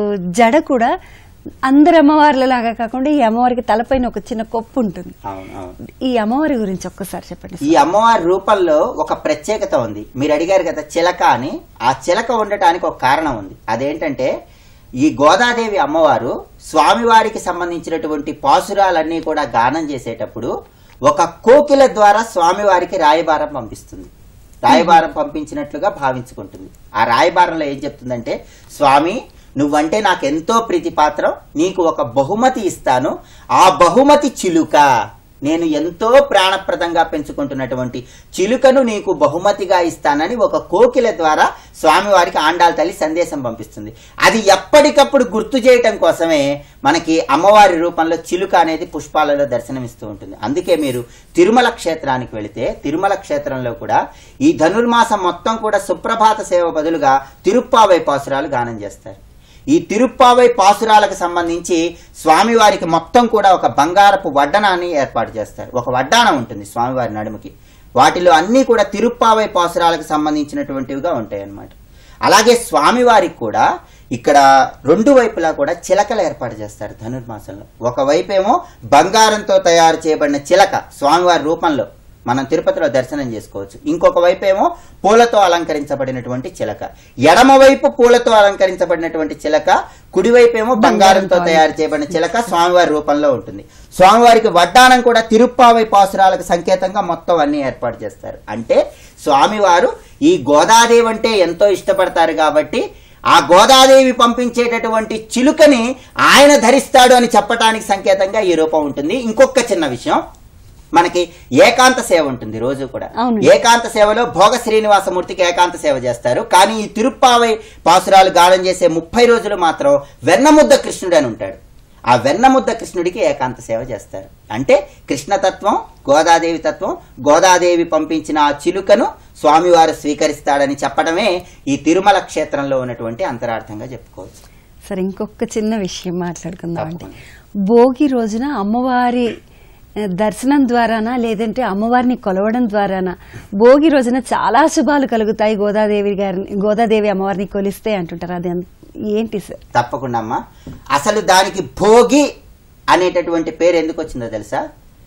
జడ కూడా అందరు అమ్మవార్ల లాగా కాకుండా ఈ అమ్మవారికి తలపైన ఒక చిన్న కొప్పు ఉంటుంది అవును అవును ఈ అమ్మవారి గురించి ఒక్కసారి చెప్పండి ఈ అమ్మవారి రూపంలో ఒక ప్రత్యేకత ఉంది మీరు అడిగారు కదా చిలక అని ఆ చిలక ఉండటానికి ఒక కారణం ఉంది అదేంటంటే ఈ గోదాదేవి అమ్మవారు స్వామివారికి సంబంధించినటువంటి పాసురాలన్నీ కూడా గానం చేసేటప్పుడు ఒక కోకిల ద్వారా స్వామివారికి రాయబారం పంపిస్తుంది రాయబారం పంపించినట్లుగా భావించుకుంటుంది ఆ రాయబారంలో ఏం చెప్తుందంటే స్వామి నువ్వంటే నాకు ఎంతో ప్రీతిపాత్రం నీకు ఒక బహుమతి ఇస్తాను ఆ బహుమతి చిలుక నేను ఎంతో ప్రాణప్రదంగా పెంచుకుంటున్నటువంటి చిలుకను నీకు బహుమతిగా ఇస్తానని ఒక కోకిల ద్వారా స్వామివారికి ఆండాల తల్లి సందేశం పంపిస్తుంది అది ఎప్పటికప్పుడు గుర్తు చేయటం కోసమే మనకి అమ్మవారి రూపంలో చిలుక అనేది పుష్పాలలో దర్శనమిస్తూ ఉంటుంది అందుకే మీరు తిరుమల క్షేత్రానికి వెళితే తిరుమల క్షేత్రంలో కూడా ఈ ధనుర్మాసం మొత్తం కూడా సుప్రభాత సేవ బదులుగా తిరుప్పావై పాసురాలు గానం చేస్తారు ఈ తిరుప్పావై పాసురాలకు సంబంధించి స్వామివారికి మొత్తం కూడా ఒక బంగారపు వడ్డనాన్ని ఏర్పాటు చేస్తారు ఒక వడ్డానం ఉంటుంది స్వామివారి నడుముకి వాటిలో అన్నీ కూడా తిరుప్పావై పాసురాలకు సంబంధించినటువంటివిగా ఉంటాయి అన్నమాట అలాగే స్వామివారికి కూడా ఇక్కడ రెండు వైపులా కూడా చిలకలు ఏర్పాటు చేస్తారు ధనుర్మాసంలో ఒక వైపేమో బంగారంతో తయారు చేయబడిన చిలక స్వామివారి రూపంలో మనం తిరుపతిలో దర్శనం చేసుకోవచ్చు ఇంకొక వైపు ఏమో పూలతో అలంకరించబడినటువంటి చిలక ఎడమ వైపు పూలతో అలంకరించబడినటువంటి చిలక కుడివైపు ఏమో బంగారంతో తయారు చేయబడిన చిలక స్వామివారి రూపంలో ఉంటుంది స్వామివారికి వడ్డానం కూడా తిరుప్పావై పాసురాలకు సంకేతంగా మొత్తం అన్ని ఏర్పాటు చేస్తారు అంటే స్వామివారు ఈ గోదాదేవి అంటే ఎంతో ఇష్టపడతారు కాబట్టి ఆ గోదాదేవి పంపించేటటువంటి చిలుకని ఆయన ధరిస్తాడు అని చెప్పటానికి సంకేతంగా ఈ రూపం ఉంటుంది ఇంకొక చిన్న విషయం మనకి ఏకాంత సేవ ఉంటుంది రోజు కూడా అవును. ఏకాంత సేవలో భోగ శ్రీనివాసమూర్తికి ఏకాంత సేవ చేస్తారు కానీ ఈ తిరుప్పావై పాసురాలు గానం చేసే ముప్పై రోజులు మాత్రం వెన్నముద్ద కృష్ణుడు అని ఉంటాడు ఆ వెన్నముద్ద కృష్ణుడికి ఏకాంత సేవ చేస్తారు అంటే కృష్ణతత్వం గోదాదేవి తత్వం గోదాదేవి పంపించిన ఆ చిలుకను స్వామివారు స్వీకరిస్తాడని చెప్పడమే ఈ తిరుమల క్షేత్రంలో ఉన్నటువంటి అంతరార్థంగా చెప్పుకోవచ్చు సరే ఇంకొక చిన్న విషయం మాట్లాడుకుందాం అండి భోగి రోజున అమ్మవారి ఆ, దర్శనం ద్వారానా లేదంటే అమ్మవారిని కొలవడం ద్వారానా భోగి రోజున చాలా శుభాలు కలుగుతాయి గోదాదేవి గారిని గోదాదేవి అమ్మవారిని కొలిస్తే అంటుంటారు అది ఎంత- ఏంటి సార్ తప్పకుండా అమ్మా అసలు దానికి భోగి అనేటటువంటి పేరు ఎందుకు వచ్చిందో తెలుసా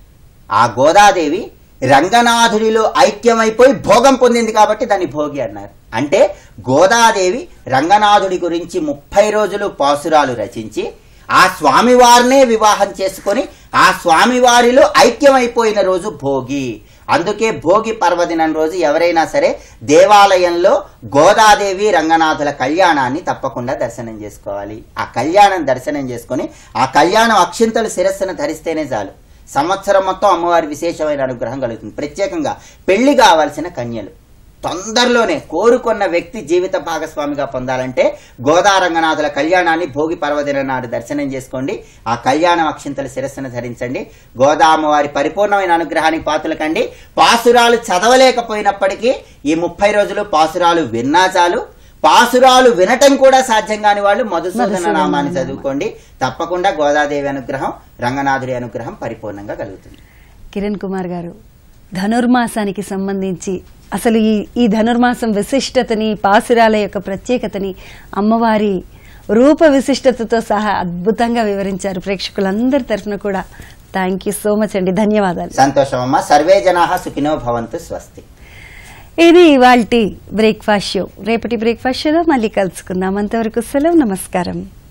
ఆ గోదాదేవి రంగనాథుడిలో ఐక్యమైపోయి భోగం పొందింది కాబట్టి దాన్ని భోగి అన్నారు అంటే గోదాదేవి రంగనాథుడి గురించి ముప్పై రోజులు పాసురాలు రచించి ఆ స్వామివారినే వివాహం చేసుకొని ఆ స్వామివారిలో ఐక్యమైపోయిన రోజు భోగి అందుకే భోగి పర్వదినం రోజు ఎవరైనా సరే దేవాలయంలో గోదాదేవి రంగనాథుల కళ్యాణాన్ని తప్పకుండా దర్శనం చేసుకోవాలి ఆ కళ్యాణం దర్శనం చేసుకొని ఆ కళ్యాణం అక్షింతలు శిరస్సును ధరిస్తేనే చాలు సంవత్సరం మొత్తం అమ్మవారి విశేషమైన అనుగ్రహం కలుగుతుంది ప్రత్యేకంగా పెళ్లి కావాల్సిన కన్యలు తొందరలోనే కోరుకున్న వ్యక్తి జీవిత భాగస్వామిగా పొందాలంటే గోదా రంగనాథుల కళ్యాణాన్ని భోగి పర్వదిన నాడు దర్శనం చేసుకోండి ఆ కళ్యాణం అక్షింతల శిరస్సును ధరించండి గోదా అమ్మవారి పరిపూర్ణమైన అనుగ్రహానికి పాతులకండి పాసురాలు చదవలేకపోయినప్పటికీ ఈ ముప్పై రోజులు పాసురాలు విన్నా చాలు పాసురాలు వినటం కూడా సాధ్యం కాని వాళ్ళు మధుసూదన నామాన్ని చదువుకోండి తప్పకుండా గోదాదేవి అనుగ్రహం రంగనాథుడి అనుగ్రహం పరిపూర్ణంగా కలుగుతుంది కిరణ్ కుమార్ గారు ధనుర్మాసానికి సంబంధించి అసలు ఈ ఈ ధనుర్మాసం విశిష్టతని పాసురాల యొక్క ప్రత్యేకతని అమ్మవారి రూప విశిష్టతతో సహా అద్భుతంగా వివరించారు ప్రేక్షకులందరి తరఫున కూడా థ్యాంక్ యూ సో మచ్ అండి ధన్యవాదాలు సంతోషం అమ్మ సర్వే జనా సుఖినో భవంతు స్వస్తి ఇది ఇవాల్టి బ్రేక్ఫాస్ట్ షో రేపటి బ్రేక్ఫాస్ట్ షోలో మళ్ళీ కలుసుకుందాం అంతవరకు సెలవు నమస్కారం